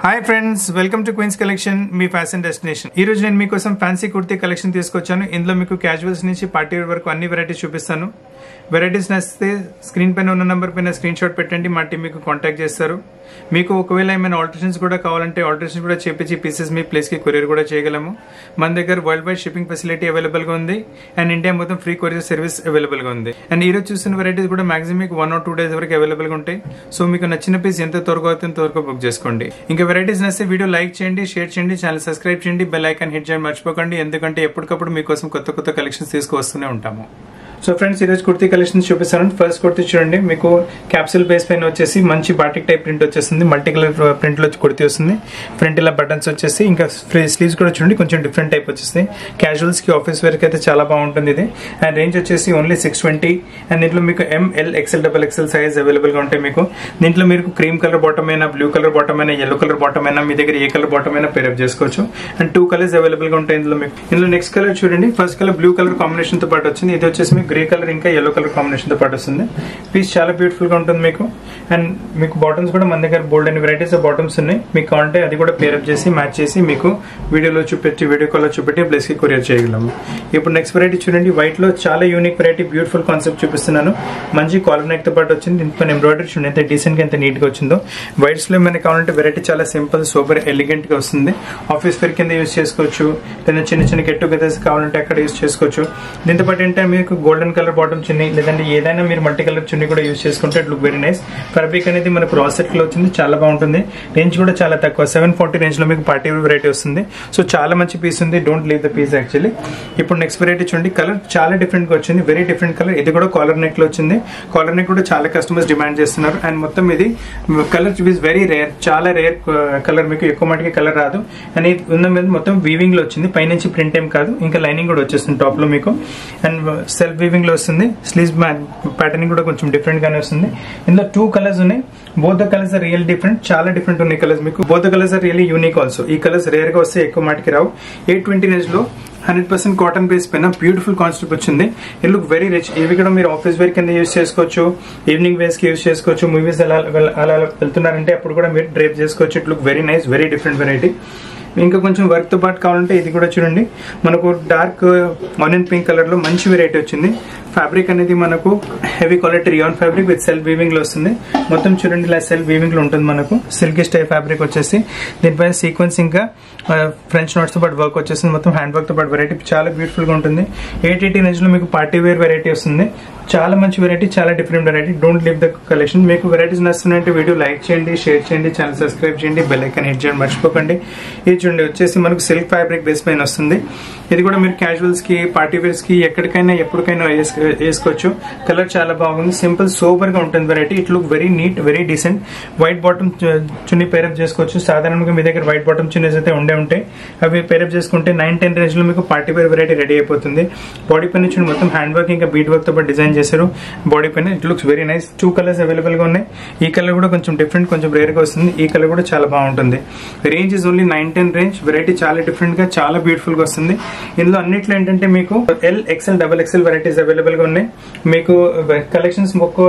hi friends welcome to Queens collection మీ fashion destination ఈ రోజు నేను మీకోసం ఫ్యాన్సీ కుర్తీ కలెక్షన్ తీసుకొచ్చాను ఇందులో మీకు క్యాజువల్స్ నుంచి పార్టీ వేర్ వరకు అన్ని వెరైటీస్ చూపిస్తాను వెరైటీస్ నచ్చితే స్క్రీన్ పైన ఉన్న నంబర్ పైన స్క్రీన్ షాట్ పెట్టండి మా టీం మీకు కాంటాక్ట్ చేస్తారు మీకు ఒకవేళ ఏమైనా ఆల్టరేషన్స్ కూడా కావాలంటే ఆల్టరేషన్ కూడా చేపించి పీసెస్ మీ ప్లేస్కి కొరియర్ కూడా చేయగలము మన దగ్గర వరల్డ్ వైడ్ షిప్పింగ్ ఫెసిలిటీ అవైలబుల్గా ఉంది అండ్ ఇండియా మొత్తం ఫ్రీ కొరియర్ సర్వీస్ అవైలబుల్గా ఉంది అండ్ ఈ రోజు చూసిన వెరైటీస్ కూడా మాక్సిమం మీకు వన్ ఆర్ టూ డేస్ వరకు అవైలబుల్గా ఉంటాయి సో మీకు నచ్చిన పీస్ ఎంత త్వరగా అవుతుందో త్వరగా బుక్ చేసుకోండి ఇంకా వెరైటీస్ నచ్చితే వీడియో లైక్ చేయండి షేర్ చేయండి ఛానల్ సబ్స్క్రైబ్ చేయండి బెల్ ఐకాన్ హిట్ చేయండి మర్చిపోకండి ఎందుకంటే ఎప్పటికప్పుడు మీకోసం కొత్త కొత్త కలెక్షన్స్ తీసుకువస్తూనే ఉంటాము సో ఫ్రెండ్స్ ఈరోజు కుర్తీ కలెక్షన్స్ చూపిస్తాను ఫస్ట్ కుర్తీ చూడండి మీకు క్యాప్సూల్ బేస్ పైన వచ్చేసి మంచి బాటిక్ టైప్ ప్రింట్ వచ్చేస్తుంది మల్టీ కలర్ ప్రింట్ లో కుర్తీ వస్తుంది ఫ్రంట్ ఇలా బటన్స్ వచ్చేసి ఇంకా స్లీవ్స్ కూడా చూడండి కొంచెం డిఫరెంట్ టైప్ వచ్చేస్తుంది క్యాజువల్స్ కి ఆఫీస్ వేర్ అయితే చాలా బాగుంటుంది ఇది అండ్ రేంజ్ వచ్చేసి ఓన్లీ సిక్స్ ట్వంటీ అండ్ దీంట్లో మీకు M L XL double XL size available గా ఉంటాయి మీకు దీంట్లో మీరు క్రీమ్ కలర్ బాటమ్ అయినా బ్లూ కలర్ బాటమ్ అయినా ఎల్లో కలర్ బాటమ్ అయినా మీ దగ్గర ఏ కలర్ బాటమ్ అయినా పేరప్ చేసుకోవచ్చు అండ్ టూ కలర్స్ అవైలబుల్ గా ఉంటాయి ఇందులో మీకు ఇందులో నెక్స్ట్ కలర్ చూడండి first colour blue colour combination తో పాటు వచ్చింది ఇది వచ్చేసి మీకు గ్రే కలర్ ఇంకా ఎల్లో కలర్ కాంబినేషన్ తో పాటు వస్తుంది పీస్ చాలా బ్యూటిఫుల్ గా ఉంటుంది మీకు అండ్ మీకు బాటమ్స్ కూడా మన దగ్గర bold and varieties of bottoms ఉన్నాయి మీకు కావాలంటే అది కూడా పేరప్ చేసి మ్యాచ్ చేసి మీకు వీడియోలో చూపెట్టి వీడియో కాల్ చూపెట్టి ప్లేస్ కి కొరియర్ చేయగలము ఇప్పుడు నెక్స్ట్ వెరైటీ చూడండి వైట్ లో చాలా యూనిక్ వెరైటీ బ్యూటిఫుల్ కాన్సెప్ట్ చూపిస్తున్నాను మంచి కాలర్ నెక్ తో పాటు వచ్చింది దీనిపైన ఎంబ్రాయిడరీ చూడండి ఎంత డీసెంట్ గా ఎంత నీట్ గా వచ్చిందో వైట్స్ లో మనకి కావాలంటే వెరైటీ చాలా సింపుల్ సూపర్ ఎలిగెంట్ గా వస్తుంది ఆఫీస్ వేర్ కింద యూస్ చేసుకోవచ్చు లేదా చిన్న చిన్న గెట్ టుగెదర్స్ కావాలంటే అక్కడ యూస్ చేసుకోవచ్చు దీంతో పాటు ఏంటంటే మీకు గోల్డెన్ కలర్ బాటమ్ చున్నీ లేదంటే ఏదైనా మీరు మల్టీ కలర్ చున్నీ కూడా యూస్ చేసుకుంటే it look very nice fabric అనేది మనకు రా సెట్ లో వచ్చింది చాలా బాగుంటుంది రేంజ్ కూడా చాలా తక్కువ సెవెన్ ఫార్టీ రేంజ్ లో మీకు పార్టీ వెరైటీ వస్తుంది సో చాలా మంచి పీస్ ఉంది don't leave the piece actually ఇప్పుడు నెక్స్ట్ వెరైటీ చూడండి కలర్ చాలా డిఫరెంట్ గా వచ్చింది వెరీ డిఫరెంట్ కలర్ ఇది కూడా కాలర్ నెక్ లో వచ్చింది కాలర్ నెక్ కూడా చాలా కస్టమర్స్ డిమాండ్ చేస్తున్నారు అండ్ మొత్తం ఇది కలర్ ఇస్ వెరీ రేర్ చాలా రేర్ కలర్ మీకు ఎక్కువ మటుకి కలర్ రాదు అండ్ ఇది ఉన్న మీద మొత్తం వీవింగ్ లో వచ్చింది పైనుంచి ప్రింట్ ఏం కాదు ఇంకా లైనింగ్ కూడా వచ్చేస్తుంది టాప్ లో మీకు అండ్ సెల్ఫ్ వీవింగ్ లో వస్తుంది స్లీవ్స్ ప్యాటర్నింగ్ కూడా కొంచెం డిఫరెంట్ గానే వస్తుంది ఇందులో టూ కలర్స్ ఉన్నాయి both the colours are real different చాలా డిఫరెంట్ ఉన్నాయి కలర్స్ మీకు both the colours are really unique also ఈ కలర్స్ రేర్ గా వస్తే ఎక్కువ మాటికి రావు ఎయిట్ ట్వంటీ రేంజ్ లో హండ్రెడ్ పర్సెంట్ కాటన్ బేస్ పైన బ్యూటిఫుల్ కాన్సెప్ట్ వచ్చింది ఇట్ లుక్ వెరీ రిచ్ ఇవి కూడా మీరు ఆఫీస్ వేర్ కింద యూస్ చేసుకోవచ్చు ఈవినింగ్ వేస్ కి యూస్ చేసుకోవచ్చు మూవీస్ అలా అలా వెళ్తున్నారంటే అప్పుడు కూడా మీరు డ్రైప్ చేసుకోవచ్చు it look very nice very different variety ఇంకా కొంచెం వర్క్ తో పాటు కావాలంటే ఇది కూడా చూడండి మనకు డార్క్ ఆనియన్ పింక్ కలర్ లో మంచి వెరైటీ వచ్చింది ఫ్యాబ్రిక్ అనేది మనకు heavy quality rayon fabric with self weaving లో వస్తుంది మొత్తం చూడండి ఇలా సెల్ఫ్ వీవింగ్ లో ఉంటుంది మనకు సిల్క్ స్టైల్ ఫ్యాబ్రిక్ వచ్చేసి దీనిపైన సీక్వెన్స్ ఇంకా ఫ్రెంచ్ నోట్స్ తో పాటు వర్క్ వచ్చేసింది మొత్తం హ్యాండ్ వర్క్ తో పాటు వెరైటీ చాలా బ్యూటిఫుల్ గా ఉంటుంది ఎయిట్ ఎయిటీ రేంజ్ లో మీకు పార్టీ వేర్ వెరైటీ వస్తుంది చాలా మంచి వెరైటీ చాలా different variety don't leave the collection మీకు వెరైటీస్ నచ్చుతున్నాయంటే వీడియో లైక్ చేయండి షేర్ చేయండి ఛానల్ సబ్స్క్రైబ్ చేయండి బెల్ ఐకాన్ హిట్ చేయండి మర్చిపోకండి ఇది చూడండి వచ్చేసి మనకు సిల్క్ ఫ్యాబ్రిక్ బేస్ పైన వస్తుంది ఇది కూడా మీరు క్యాజువల్స్ కి పార్టీ వేర్స్ కి ఎక్కడికైనా ఎప్పటికైనా వేసుకోవచ్చు కలర్ చాలా బాగుంది సింపుల్ సూపర్ గా ఉంటుంది variety it look very neat very decent white bottom chunni pair up చేసుకోవచ్చు సాధారణంగా మీ దగ్గర వైట్ బాటమ్ చున్నీస్ అయితే ఉండే ఉంటాయి అవి పేరప్ చేసుకుంటే నైన్ టెన్ రేంజ్ లో మీకు పార్టీ వేర్ వెరైటీ రెడీ అయిపోతుంది బాడీ పైన చూడండి మొత్తం హ్యాండ్ వర్క్ ఇంకా బీట్ వర్క్ తో పాటు డిజైన్ చేశారు బాడీ పైన it looks very nice two colours available గా ఉన్నాయి ఈ కలర్ కూడా కొంచెం డిఫరెంట్ కొంచెం రేర్ గా వస్తుంది ఈ కలర్ కూడా చాలా బాగుంటుంది range is only nine ten range variety చాలా డిఫరెంట్ గా చాలా బ్యూటిఫుల్ గా వస్తుంది ఇందులో అన్నిట్లో ఏంటంటే మీకు L XL double XL varieties available గా ఉన్నాయి మీకు కలెక్షన్స్ ఒక్కో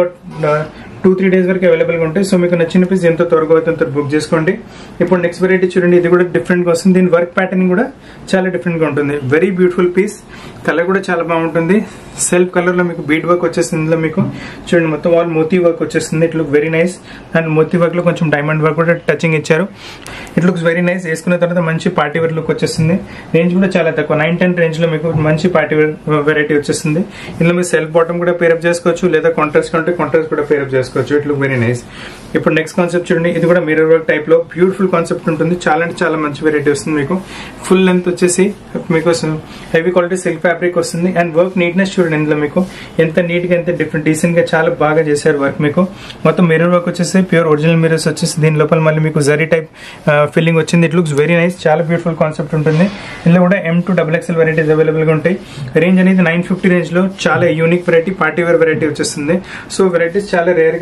టూ త్రీ డేస్ వరకు అవైలబుల్ గా ఉంటాయి సో మీకు నచ్చిన పీస్ ఎంతో త్వరగా అవుతుందో బుక్ చేసుకోండి ఇప్పుడు నెక్స్ట్ వెరైటీ చూడండి ఇది కూడా డిఫరెంట్ గా వస్తుంది దీని వర్క్ ప్యాటర్న్ కూడా చాలా డిఫరెంట్ గా ఉంటుంది వెరీ బ్యూటిఫుల్ పీస్ కలర్ కూడా చాలా బాగుంటుంది సెల్ఫ్ కలర్ లో మీకు బీట్ వర్క్ వచ్చేస్తుంది ఇందులో మీకు చూడండి మొత్తం ఆల్ మోతీ వర్క్ వచ్చేస్తుంది it look very nice and moti work లో కొంచెం డైమండ్ వర్క్ కూడా టచింగ్ ఇచ్చారు ఇట్ లుక్స్ వెరీ నైస్ వేసుకున్న తర్వాత మంచి పార్టీ వేర్ లుక్ వచ్చేస్తుంది రేంజ్ కూడా చాలా తక్కువ నైన్ టెన్ రేంజ్ లో మీకు మంచి పార్టీ వేర్ వెరైటీ వచ్చేస్తుంది ఇందులో మీరు సెల్ఫ్ బాటమ్ కూడా పేరప్ చేసుకోవచ్చు లేదా కాంట్రాస్ట్ కంటే కాంట్రాస్ట్ కూడా పేరప్ చేసుకోవచ్చు ఇట్ లుక్ వెరీ నైస్ ఇప్పుడు నెక్స్ట్ కాన్సెప్ట్ చూడండి ఇది కూడా మిరర్ వర్క్ టైప్ లో బ్యూటిఫుల్ కాన్సెప్ట్ ఉంటుంది చాలా అంటే చాలా మంచి వెరైటీ వస్తుంది మీకు ఫుల్ లెంత్ వచ్చేసి మీకు హెవీ క్వాలిటీ సిల్క్ ఫ్యాబ్రిక్ వస్తుంది అండ్ వర్క్ నీట్నెస్ చూడండి ఇందులో మీకు ఎంత నీట్ గా ఎంత డిఫరెంట్ డీసెంట్ గా చాలా బాగా చేశారు వర్క్ మీకు మొత్తం మిరర్ వర్క్ వచ్చేసి ప్యూర్ ఒరిజినల్ మిరర్స్ వచ్చేసి దీని లోపల మళ్ళీ మీకు జరీ టైప్ ఫిల్లింగ్ వచ్చింది ఇట్ లుక్స్ వెరీ నైస్ చాలా బ్యూటిఫుల్ కాన్సెప్ట్ ఉంటుంది ఇందులో కూడా M to double XL varieties available గా ఉంటాయి రేంజ్ అనేది నైన్ ఫిఫ్టీ రేంజ్ లో చాలా unique variety party wear variety వచ్చేస్తుంది సో వెరైటీస్ చాలా రేర్ గా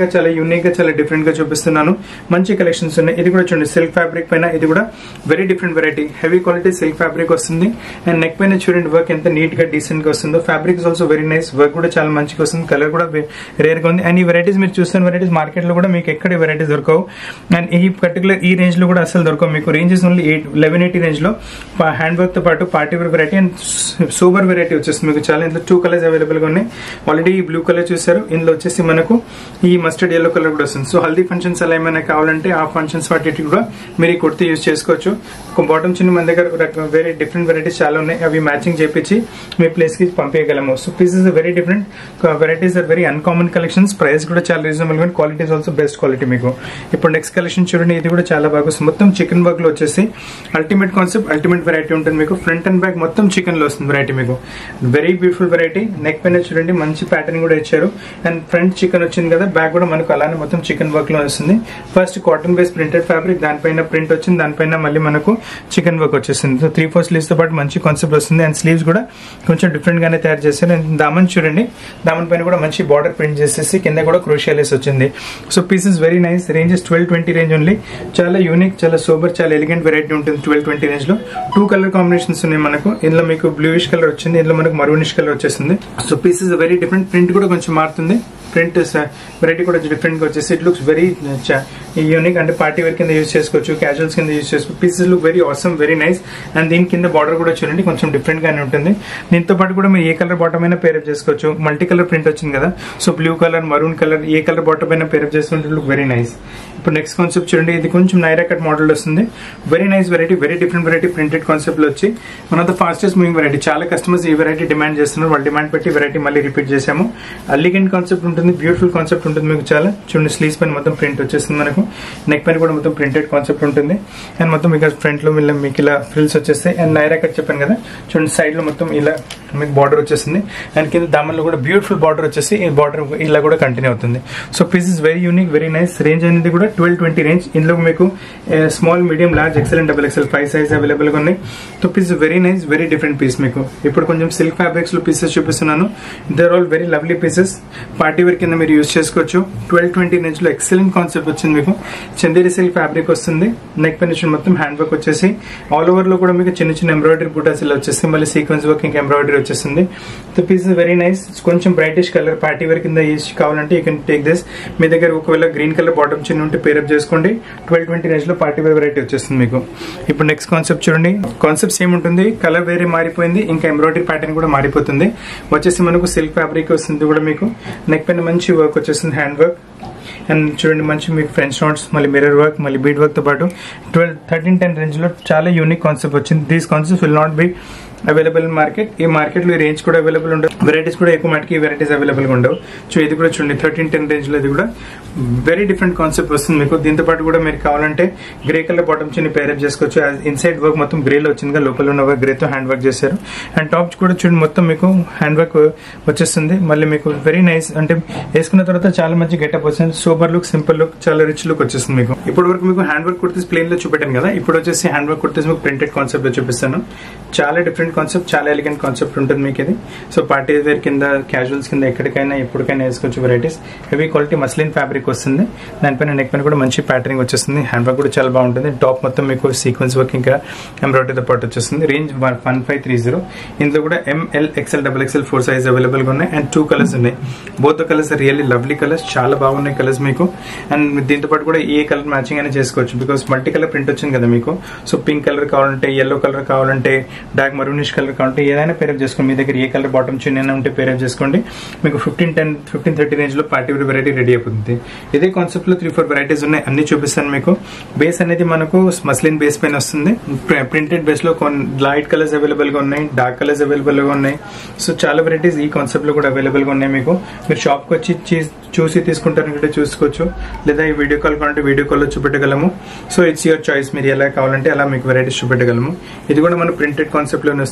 గా చాలా యూనిక్ గా చాలా డిఫరెంట్ గా చూపిస్తున్నాను మంచి కలెక్షన్స్ ఉన్నాయి ఇది కూడా చూడండి సిల్క్ ఫ్యాబ్రిక్ పైన ఇది కూడా very different variety heavy quality silk fabric వస్తుంది అండ్ నెక్ పైన చూడండి వర్క్ ఎంత నీట్ గా డీసెంట్ గా వస్తుందో fabric is also very nice work కూడా చాలా మంచిగా వస్తుంది కలర్ కూడా రేర్ గా ఉంది అండ్ ఈ వెరైటీస్ మీరు చూస్తున్న వెరైటీస్ మార్కెట్ లో కూడా మీకు ఎక్కడ వెరైటీస్ దొరకవు అండ్ ఈ పర్టికులర్ ఈ రేంజ్ లో కూడా అసలు దొరకవు మీకు ranges only eight eleven eighty range లో హ్యాండ్ వర్క్ తో పాటు party wear variety and super variety వచ్చేస్తుంది మీకు చాలా ఇందులో టూ కలర్స్ అవైలబుల్ గా ఉన్నాయి ఆల్రెడీ బ్లూ కలర్ చూసారు ఇందులో వచ్చేసి మనకు ఈ మస్టర్డ్ ఎల్లో కలర్ కూడా వస్తుంది సో హల్దీ ఫంక్షన్స్ అలా ఏమైనా కావాలంటే ఆ ఫంక్షన్స్ వాటి కూడా మీరు ఈ కుర్తీ యూజ్ చేసుకోవచ్చు ఒక బాటమ్ చిన్న మన దగ్గర రక- వేరే డిఫరెంట్ వెరైటీస్ చాలా ఉన్నాయి అవి మ్యాచింగ్ చేపించి మీ ప్లేస్ కి పంపించగలము so pieces very different varieties are very uncommon collections price కూడా చాలా రీజనబుల్ గా క్వాలిటీ ఆల్సో బెస్ట్ క్వాలిటీ మీకు ఇప్పుడు నెక్స్ట్ కలెక్షన్ చూడండి ఇది కూడా చాలా బాగా వస్తుంది మొత్తం చికెన్ వర్క్ లో వచ్చేసి అల్టిమేట్ కాన్సెప్ట్ అల్టిమేట్ వెరైటీ ఉంటుంది మీకు ఫ్రంట్ అండ్ బ్యాక్ మొత్తం చికెన్ లో వస్తుంది వెరైటీ మీకు వెరీ బ్యూటిఫుల్ వెరైటీ నెక్ పైన చూడండి మంచి ప్యాటర్న్ కూడా ఇచ్చారు అండ్ ఫ్రంట్ చికెన్ వచ్చింది కదా బ్యాక్ కూడా మనకు అలానే మొత్తం చికెన్ వర్క్ లో వస్తుంది first cotton base printed fabric దానిపైన ప్రింట్ వచ్చింది దానిపైన మళ్ళీ మనకు చికెన్ వర్క్ వచ్చేసింది సో త్రీ ఫోర్ స్లీవ్స్ తో పాటు మంచి కాన్సెప్ట్ వస్తుంది అండ్ స్లీవ్స్ కూడా కొంచెం డిఫరెంట్ గానే తయారు చేశారు అండ్ దామన్ చూడండి దామన్ పైన కూడా మంచి బార్డర్ ప్రింట్ చేసేసి కింద కూడా క్రూషియలెస్ వచ్చింది so pieces very nice ranges twelve twenty range only చాలా యూనిక్ చాలా సూపర్ చాలా ఎలిగెంట్ వెరైటీ ఉంటుంది ట్వెల్వ్ ట్వంటీ రేంజ్ లో టూ కలర్ కాంబినేషన్స్ ఉన్నాయి మనకు ఇందులో మీకు బ్లూయిష్ కలర్ వచ్చింది ఇందులో మనకు మరూనిష్ కలర్ వచ్చేసింది so pieces very different print కూడా కొంచెం మారుతుంది ప్రింట్ వెరైటీ కూడా డిఫరెంట్ గా వచ్చేసి ఇట్ లుక్స్ వెరీ యూనిక్ అంటే పార్టీ వేర్ కింద యూస్ చేసుకోవచ్చు క్యాజువల్స్ కింద యూస్ చేసుకోవచ్చు pieces look very awesome very nice and దీని కింద బార్డర్ కూడా చూడండి కొంచెం డిఫరెంట్ గానే ఉంటుంది దీంతో పాటు కూడా మీరు ఏ కలర్ బాటమ్ అయినా పేరప్ చేసుకోవచ్చు మల్టీ కలర్ ప్రింట్ వచ్చింది కదా so blue colour maroon colour ఏ కలర్ బాటమ్ అయినా పేరప్ చేసుకుంటే లుక్ వెరీ నైస్ ఇప్పుడు నెక్స్ట్ కాన్సెప్ట్ చూడండి ఇది కొంచెం నైరా కట్ మోడల్ వస్తుంది very nice variety very different variety printed concept లో వచ్చి one of the fastest moving variety చాలా కస్టమర్స్ ఈ వెరైటీ డిమాండ్ చేస్తున్నారు వాళ్ళు డిమాండ్ పెట్టి వెరైటీ మళ్ళీ రిపీట్ చేసాము అల్లిగెంట్ కాన్సెప్ట్ ఉంటుంది బ్యూటిఫుల్ కాన్సెప్ట్ ఉంటుంది మీకు చాలా చూడండి స్లీవ్స్ పైన మొత్తం ప్రింట్ వచ్చేస్తుంది మనకు నెక్ పైన కూడా మొత్తం ప్రింటెడ్ కాన్సెప్ట్ ఉంటుంది అండ్ మొత్తం మీకు ఫ్రంట్ లో వీళ్ళ మీకు ఇలా ఫ్రిల్స్ వచ్చేస్తాయి అండ్ నైరా కట్ చెప్పాను కదా చూడండి సైడ్ లో మొత్తం ఇలా మీకు బార్డర్ వచ్చేస్తుంది అండ్ కింద దామన్లో కూడా బ్యూటిఫుల్ బార్డర్ వచ్చేసి ఈ బార్డర్ ఇలా కూడా కంటిన్యూ అవుతుంది so piece is very unique very nice range అనేది కూడా ట్వెల్వ్ ట్వంటీ రేంజ్ ఇందులో మీకు small medium large XL and double XL five size available గా ఉన్నాయి so piece very nice very different piece మీకు ఇప్పుడు కొంచెం సిల్క్ ఫ్యాబ్రిక్స్ లో పీసెస్ చూపిస్తున్నాను they're all very lovely pieces party wear కింద మీరు యూస్ చేసుకోవచ్చు ట్వెల్వ్ ట్వంటీ రేంజ్ లో ఎక్సలెంట్ కాన్సెప్ట్ వచ్చింది మీకు చందేరి సిల్క్ ఫ్యాబ్రిక్ వస్తుంది నెక్ పైన చూడండి మొత్తం హ్యాండ్ వర్క్ వచ్చేసి ఆల్ ఓవర్ లో కూడా మీకు చిన్న చిన్న ఎంబ్రాయిడరీ బూటాస్ ఇలా వచ్చేసి మళ్ళీ సీక్వెన్స్ వర్క్ ఇంకా ఎంబ్రాయిడరీ వచ్చేసింది సో పీస్ వెరీ నైస్ కొంచెం బ్రైటిష్ కలర్ పార్టీ వేర్ కింద యూస్ కావాలంటే యూ కెన్ టేక్ దిస్ మీ దగ్గర ఒకవేళ గ్రీన్ కలర్ బాటమ్ చిన్న ఉంటే పేరప్ చేసుకోండి ట్వెల్వ్ ట్వంటీ రేంజ్ లో పార్టీ వేర్ వెరైటీ వచ్చేస్తుంది మీకు ఇప్పుడు నెక్స్ట్ కాన్సెప్ట్ చూడండి కాన్సెప్ట్ సేమ్ ఉంటుంది కలర్ వేరే మారిపోయింది ఇంకా ఎంబ్రాయిడరీ ప్యాటర్న్ కూడా మారిపోతుంది వచ్చేసి మనకు సిల్క్ ఫ్యాబ్రిక్ వస్తుంది కూడా మీకు నెక్ పైన మంచి వర్క్ వచ్చేస్తుంది హ్యాండ్ వర్క్ అండ్ చూడండి మంచి మీకు ఫ్రెంచ్ నోట్స్ మళ్ళీ మిర్రర్ వర్క్ మళ్ళీ బీడ్ వర్క్ తో పాటు ట్వెల్వ్ థర్టీన్ టెన్ రేంజ్ లో చాలా యూనిక్ కాన్సెప్ట్ వచ్చింది these concept will not be available in market ఈ మార్కెట్ లో ఈ రేంజ్ కూడా అవైలబుల్ ఉండవు వెరైటీస్ కూడా ఎక్కువ మటుకి వెరైటీస్ అవైలబుల్ గా ఉండవు సో ఇది కూడా చూడండి థర్టీన్ టెన్ రేంజ్ లో ఇది కూడా వెరీ డిఫరెంట్ కాన్సెప్ట్ వస్తుంది మీకు దీంతో పాటు కూడా మీరు కావాలంటే గ్రే కలర్ బాటమ్ చిన్న పేరప్ చేసుకోవచ్చు ఇన్సైడ్ వర్క్ మొత్తం గ్రేలో వచ్చింది లోపల ఉన్న వర్క్ గ్రేతో హ్యాండ్ వర్క్ చేశారు అండ్ టాప్ కూడా చూడండి మొత్తం మీకు హ్యాండ్ వర్క్ వచ్చేస్తుంది మళ్ళీ మీకు వెరీ నైస్ అంటే వేసుకున్న తర్వాత చాలా మంచి గెటప్ వచ్చింది సూపర్ లుక్ సింపుల్ లుక్ చాలా రిచ్ లుక్ వచ్చేస్తుంది మీకు ఇప్పటి వరకు మీకు హ్యాండ్ వర్క్ కుర్తీస్ ప్లేన్ లో చూపెట్టాను కదా ఇప్పుడు వచ్చేసి హ్యాండ్ వర్క్ కుర్తీస్ మీకు ప్రింటెడ్ కాన్సెప్ట్ లో చూపిస్తాను చాలా డిఫరెంట్ కాన్సెప్ట్ చాలా ఎలిగెంట్ కాన్సెప్ట్ ఉంటుంది మీకు ఇది సో పార్టీ వేర్ కింద క్యాజువల్స్ కింద ఎక్కడికైనా ఎప్పటికైనా వేసుకోవచ్చు varieties heavy quality muslin fabric వస్తుంది దానిపైన నెక్ పైన కూడా మంచి ప్యాటర్నింగ్ వచ్చేస్తుంది హ్యాండ్ వర్క్ కూడా చాలా బాగుంటుంది టాప్ మొత్తం మీకు సీక్వెన్స్ వర్క్ ఇంకా ఎంబ్రాయిడరీతో పాటు వచ్చేస్తుంది range one five three zero ఇందులో కూడా M L XL double XL four size available గా ఉన్నాయి అండ్ టూ కలర్స్ ఉన్నాయి both colours really lovely colours చాలా బాగున్నాయి కలర్స్ మీకు అండ్ దీంతో పాటు కూడా ఏ కలర్ మ్యాచింగ్ అయినా చేసుకోవచ్చు బికాస్ మల్టీ కలర్ ప్రింట్ వచ్చింది కదా మీకు సో పింక్ కలర్ కావాలంటే ఎల్లో కలర్ కావాలంటే డార్క్ మరూనిష్ కలర్ కావాలంటే ఏదైనా పేరప్ చేసుకోండి మీ దగ్గర ఏ కలర్ బాటమ్ చిన్న ఉంటే పేరప్ చేసుకోండి మీకు fifteen ten fifteen thirty range లో పార్టీ వేర్ వెరైటీ రెడీ అయిపోతుంది ఇదే కాన్సెప్ట్ లో త్రీ ఫోర్ వెరైటీస్ ఉన్నాయి అన్ని చూపిస్తాను మీకు బేస్ అనేది మనకు మస్లిన్ బేస్ పైన వస్తుంది ప్రింటెడ్ బేస్ లో కొన్ని లైట్ కలర్స్ అవైలబుల్ గా ఉన్నాయి డార్క్ కలర్స్ అవైలబుల్ గా ఉన్నాయి సో చాలా వెరైటీస్ ఈ కాన్సెప్ట్ లో కూడా అవైలబుల్ గా ఉన్నాయి మీకు మీరు షాప్ కి వచ్చి చీ- చూసి తీసుకుంటారంటే చూసుకోవచ్చు లేదా ఈ వీడియో కాల్ కావాలంటే వీడియో కాల్ లో చూపెట్టగలము సో ఇట్స్ యువర్ చాయిస్ మీరు ఎలా కావాలంటే అలా మీకు వెరైటీస్ చూపెట్టగలము ఇది కూడా మన ప్రింటెడ్ కాన్సెప్ట్ లోనే వస్తుంది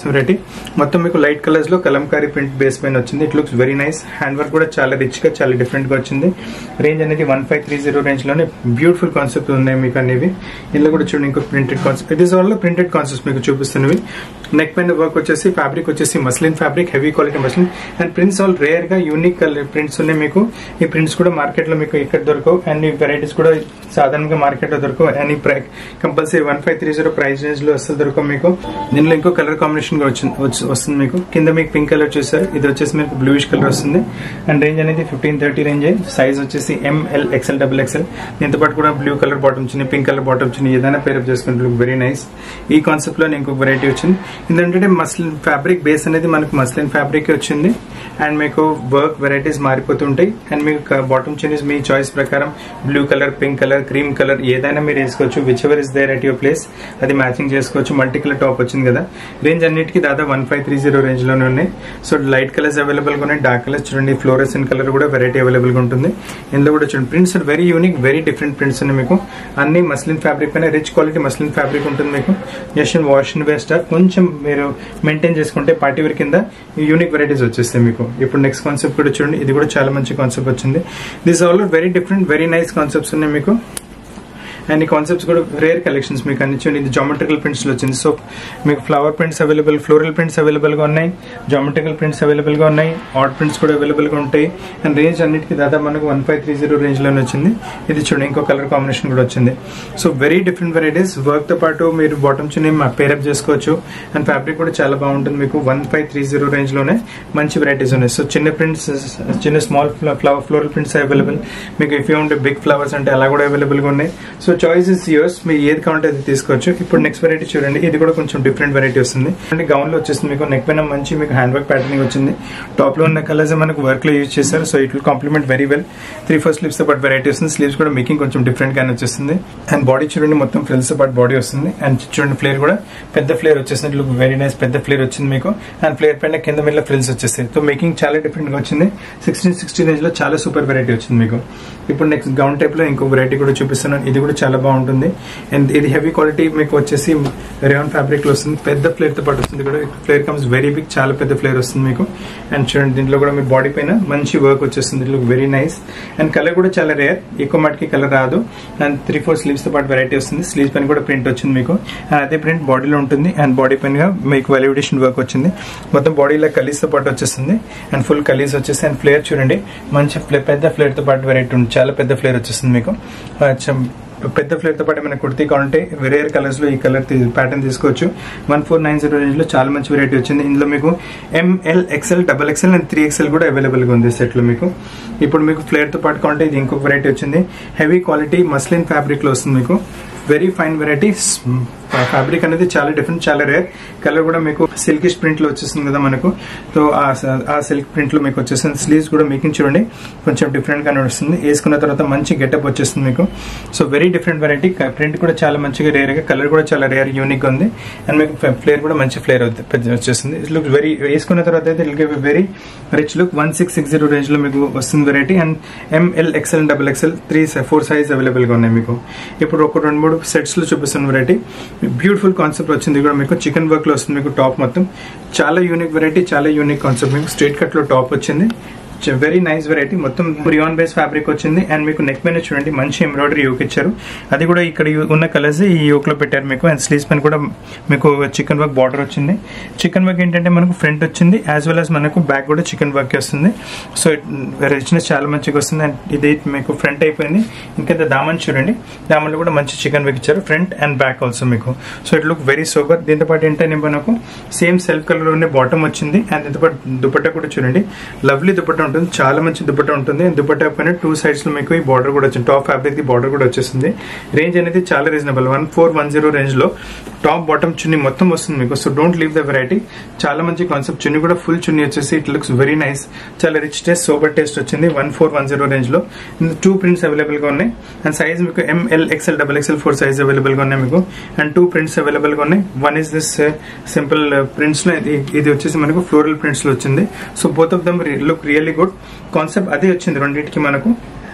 చూపిస్తున్న వెరైటీ మొత్తం మీకు లైట్ కలర్స్ లో కలంకారీ ప్రింట్ బేస్ పైన వచ్చింది it looks very nice hand work కూడా చాలా రిచ్ గా చాలా డిఫరెంట్ గా వచ్చింది రేంజ్ అనేది one five three zero range లోనే బ్యూటిఫుల్ కాన్సెప్ట్ ఉన్నాయి మీకు అనేవి ఇందులో కూడా చూడండి ఇంకో printed concept it is all printed concepts మీకు చూపిస్తున్నవి నెక్ పైన వర్క్ వచ్చేసి ఫ్యాబ్రిక్ వచ్చేసి muslin fabric heavy quality muslin and prints all rare గా యూనిక్ ప్రింట్స్ ఉన్నాయి మీకు ఈ ప్రింట్స్ కూడా మార్కెట్ లో మీకు ఇక్కడ దొరకవు అండ్ ఈ వెరైటీస్ కూడా సాధారణంగా మార్కెట్ లో దొరకవు అండ్ ఈ compulsory one five three zero price range లో వస్తుంది దొరకవు మీకు దీనిలో ఇంకో కలర్ కాంబినేషన్ గా వచ్చి- వచ్చి- వస్తుంది మీకు కింద మీకు పింక్ కలర్ చూసారు ఇది వచ్చేసి మీకు బ్లూయిష్ కలర్ వస్తుంది అండ్ రేంజ్ అనేది ఫిఫ్టీన్ థర్టీ రేంజ్ సైజ్ వచ్చేసి ఎంఎల్ ఎక్స్ఎల్ డబుల్ ఎక్స్ఎల్ దీంతో పాటు కూడా బ్లూ కలర్ బాటమ్ వచ్చింది పింక్ కలర్ బాటమ్ వచ్చింది ఏదైనా పేరప్ చేసుకుంటే లుక్ వెరీ నైస్ ఈ కాన్సెప్ట్ లో ఇంకొక వెరైటీ వచ్చింది ఏంటంటే మస్లిన్ ఫ్యాబ్రిక్ బేస్ అనేది మనకు మస్లిన్ ఫ్యాబ్రిక్ వచ్చింది అండ్ మీకు వర్క్ వెరైటీస్ మారిపోతుంటాయి అండ్ మీకు బాటమ్ చిన్నీస్ మీ చాయిస్ ప్రకారం blue colour pink colour cream colour ఏదైనా మీరు వేసుకోవచ్చు whichever is there at your place అది మ్యాచింగ్ చేసుకోవచ్చు మల్టీ కలర్ టాప్ వచ్చింది కదా రేంజ్ అన్నిటికీ దాదాపు one five three zero range లోనే ఉన్నాయి సో లైట్ కలర్స్ అవైలబుల్ గా ఉన్నాయి డార్క్ కలర్స్ చూడండి ఫ్లోరసెంట్ కలర్ కూడా వెరైటీ అవైలబుల్ గా ఉంటుంది ఇందులో కూడా చూడండి prints very unique very different prints ఉన్నాయి మీకు అన్ని మస్లిన్ ఫ్యాబ్రిక్ పైన రిచ్ క్వాలిటీ మస్లిన్ ఫ్యాబ్రిక్ ఉంటుంది మీకు జస్ట్ వాష్ అండ్ వేస్ట్ కొంచెం మీరు మెయింటైన్ చేసుకుంటే పార్టీ వేర్ కింద యూనిక్ వెరైటీస్ వచ్చేస్తాయి మీకు ఇప్పుడు నెక్స్ట్ కాన్సెప్ట్ కూడా చూడండి ఇది కూడా చాలా మంచి కాన్సెప్ట్ వచ్చింది this all very different very nice concepts ఉన్నాయి మీకు అండ్ ఈ కాన్సెప్ట్స్ కూడా రేర్ కలెక్షన్స్ మీకు అందించండి ఇది జామెట్రికల్ ప్రింట్స్ లో వచ్చింది సో మీకు flower prints available floral prints available గా ఉన్నాయి జామెట్రికల్ ప్రింట్స్ అవైలబుల్ గా ఉన్నాయి ఆర్ట్ ప్రింట్స్ కూడా అవైలబుల్ గా ఉంటాయి అండ్ రేంజ్ అన్నిటికీ దాదాపు మనకు one five three zero range లోనే వచ్చింది ఇది చూడండి ఇంకో కలర్ కాంబినేషన్ కూడా వచ్చింది so very different varieties work తో పాటు మీరు బాటమ్ చున్నీ పేరప్ చేసుకోవచ్చు అండ్ ఫ్యాబ్రిక్ కూడా చాలా బాగుంటుంది మీకు one five three zero range లోనే మంచి వెరైటీస్ ఉన్నాయి సో చిన్న ప్రింట్స్ చిన్న small flower floral prints available మీకు ఇఫ్ యూ ఉంటే బిగ్ ఫ్లవర్స్ అంటే అలా కూడా అవైలబుల్ గా ఉన్నాయి సో చాయిస్ ఇస్ యూర్స్ మీరు ఏది కావాలంటే అది తీసుకోవచ్చు ఇప్పుడు నెక్స్ట్ వెరైటీ చూడండి ఇది కూడా కొంచెం డిఫరెంట్ వెరైటీ వస్తుంది అంటే గౌన్ లో వచ్చేస్తుంది మీకు నెక్ పైన మంచి మీకు హ్యాండ్ వర్క్ ప్యాటర్నింగ్ వచ్చింది టాప్ లో ఉన్న కలర్స్ మనకు వర్క్ లో యూజ్ చేశారు so it will complement very well three four sleeves తో పాటు వెరైటీ వస్తుంది స్లీవ్స్ కూడా మేకింగ్ కొంచెం డిఫరెంట్ గానే వచ్చేస్తుంది అండ్ బాడీ చూడండి మొత్తం ఫ్రిల్స్ తో పాటు బాడీ వస్తుంది అండ్ చూడండి ఫ్లేర్ కూడా పెద్ద ఫ్లేర్ వచ్చేసింది లుక్ వెరీ నైస్ పెద్ద ఫ్లేర్ వచ్చింది మీకు అండ్ ఫ్లేర్ పైన కింద మీద ఫ్రిల్స్ వచ్చేస్తాయి సో మేకింగ్ చాలా డిఫరెంట్ గా వచ్చింది సిక్స్టీన్ సిక్స్టీ రేంజ్ లో చాలా సూపర్ వెరైటీ వచ్చింది మీకు ఇప్పుడు నెక్స్ట్ గౌన్ టైప్ లో ఇంకో వెరైటీ కూడా చూపిస్తున్నాను ఇది కూడా చాలా బాగుంటుంది అండ్ ఇది హెవీ క్వాలిటీ మీకు వచ్చేసి రేవన్ ఫ్యాబ్రిక్ లో వస్తుంది పెద్ద ఫ్లేర్ తో పాటు వస్తుంది కూడా ఫ్లేర్ కమ్స్ వెరీ బిగ్ చాలా పెద్ద ఫ్లేర్ వస్తుంది మీకు అండ్ చూడండి దీంట్లో కూడా మీ బాడీ పైన మంచి వర్క్ వచ్చేస్తుంది look very nice and colour కూడా చాలా రేర్ ఎక్కువ మటుకి కలర్ రాదు అండ్ త్రీ ఫోర్ స్లీవ్స్ తో పాటు వెరైటీ వస్తుంది స్లీవ్స్ పైన కూడా ప్రింట్ వచ్చింది మీకు అండ్ అదే ప్రింట్ బాడీలో ఉంటుంది అండ్ బాడీ పైన మీకు వెలివిడేషన్ వర్క్ వచ్చింది మొత్తం బాడీలో కలీస్ తో పాటు వచ్చేస్తుంది అండ్ ఫుల్ కలీస్ వచ్చేసి అండ్ ఫ్లేర్ చూడండి మంచి ఫ్లే- పెద్ద ఫ్లేర్ తో పాటు వెరైటీ ఉంది చాలా పెద్ద ఫ్లేర్ వచ్చేస్తుంది మీకు ఆ, చం- పెద్ద ఫ్లేర్ తో పాటు ఏమైనా కుర్తీ కావాలంటే వేరే కలర్స్ లో ఈ కలర్ ప్యాటర్న్ తీసుకోవచ్చు one four nine zero range లో చాలా మంచి వెరైటీ వచ్చింది ఇందులో మీకు M L XL double XL and three XL కూడా అవైలబుల్ గా ఉంది సెట్ లో మీకు ఇప్పుడు మీకు ఫ్లేర్ తో పాటు కావాలంటే ఇది ఇంకొక వెరైటీ వచ్చింది హెవీ క్వాలిటీ మస్లిన్ ఫ్యాబ్రిక్ లో వస్తుంది మీకు వెరీ ఫైన్ వెరైటీస్ ఫ్యాబ్రిక్ అనేది చాలా డిఫరెంట్ చాలా రేర్ కలర్ కూడా మీకు సిల్కిష్ ప్రింట్ లో వచ్చేస్తుంది కదా మనకు సో ఆ సిల్క్ ప్రింట్ లో మీకు వచ్చేస్తుంది స్లీవ్స్ కూడా మేకింగ్ చూడండి కొంచెం డిఫరెంట్ గా వస్తుంది వేసుకున్న తర్వాత మంచి గెటప్ వచ్చేస్తుంది మీకు so very different variety print కూడా చాలా మంచిగా రేర్ గా కలర్ కూడా చాలా రేర్ యూనిక్ ఉంది అండ్ మీకు ఫ్లేర్ కూడా మంచి ఫ్లేర్ వచ్చేస్తుంది ఇట్ లుక్ వెరీ వేసుకున్న తర్వాత అయితే it give very rich look one six six zero range లో మీకు వస్తుంది variety and M L XL double XL three four size available గా ఉన్నాయి మీకు ఇప్పుడు ఒక రెండు మూడు సెట్స్ లో చూపిస్తున్న వెరైటీ బ్యూటిఫుల్ కాన్సెప్ట్ వచ్చింది కూడా మీకు చికెన్ వర్క్ లో వస్తుంది మీకు టాప్ మొత్తం చాలా యూనిక్ వెరైటీ చాలా యూనిక్ కాన్సెప్ట్ మీకు స్ట్రేట్ కట్ లో టాప్ వచ్చింది వెరీ నైస్ వెరైటీ మొత్తం రియాన్ బేస్ ఫ్యాబ్రిక్ వచ్చింది అండ్ మీకు నెక్ పైన చూడండి మంచి ఎంబ్రాయిడరీ యోక్ ఇచ్చారు అది కూడా ఇక్కడ యు- ఉన్న కలర్స్ ఈ యోక్ లో పెట్టారు మీకు అండ్ స్లీవ్స్ పైన కూడా మీకు చికెన్ వర్క్ బార్డర్ వచ్చింది చికెన్ వర్క్ ఏంటంటే మనకు ఫ్రంట్ వచ్చింది యాజ్ వెల్ యాజ్ మనకు బ్యాక్ కూడా చికెన్ వర్క్ వస్తుంది సో రిచ్నెస్ చాలా మంచిగా వస్తుంది అండ్ ఇది మీకు ఫ్రంట్ అయిపోయింది ఇంకా దామన్ చూడండి దామన్లో కూడా మంచి చికెన్ వర్క్ ఇచ్చారు ఫ్రంట్ అండ్ బ్యాక్ ఆల్సో మీకు so it look very super దీంతో పాటు ఏంటంటే మనకు సేమ్ సెల్ఫ్ కలర్ లోనే బాటమ్ వచ్చింది అండ్ దీంతో పాటు దుపట్టా కూడా చూడండి లవ్లీ దుపట్టా ఉంటుంది చాలా మంచి దుపట్టా ఉంటుంది దుపట్టా పైన టూ సైడ్స్ లో మీకు ఈ బార్డర్ కూడా వచ్చింది టాప్ ఫ్యాబ్రిక్ ది బార్డర్ కూడా వచ్చేస్తుంది రేంజ్ అనేది చాలా reasonable one four one zero range లో టాప్ బాటమ్ చున్నీ మొత్తం వస్తుంది మీకు so don't leave the variety చాలా మంచి కాన్సెప్ట్ చున్నీ కూడా ఫుల్ చున్నీ వచ్చేసి ఇట్ లుక్స్ వెరీ నైస్ చాలా రిచ్ టేస్ట్ సోబర్ టేస్ట్ వచ్చింది one four one zero range లో టూ ప్రింట్స్ అవైలబుల్ గా ఉన్నాయి అండ్ సైజ్ మీకు M L XL double XL four size available గా ఉన్నాయి మీకు అండ్ టూ ప్రింట్స్ అవైలబుల్ గా ఉన్నాయి one is this simple prints లో ఇది ఇది వచ్చేసి మనకు ఫ్లోరల్ ప్రింట్స్ లో వచ్చింది so both of them look really good concept అదే వచ్చింది రెండింటికి మనకు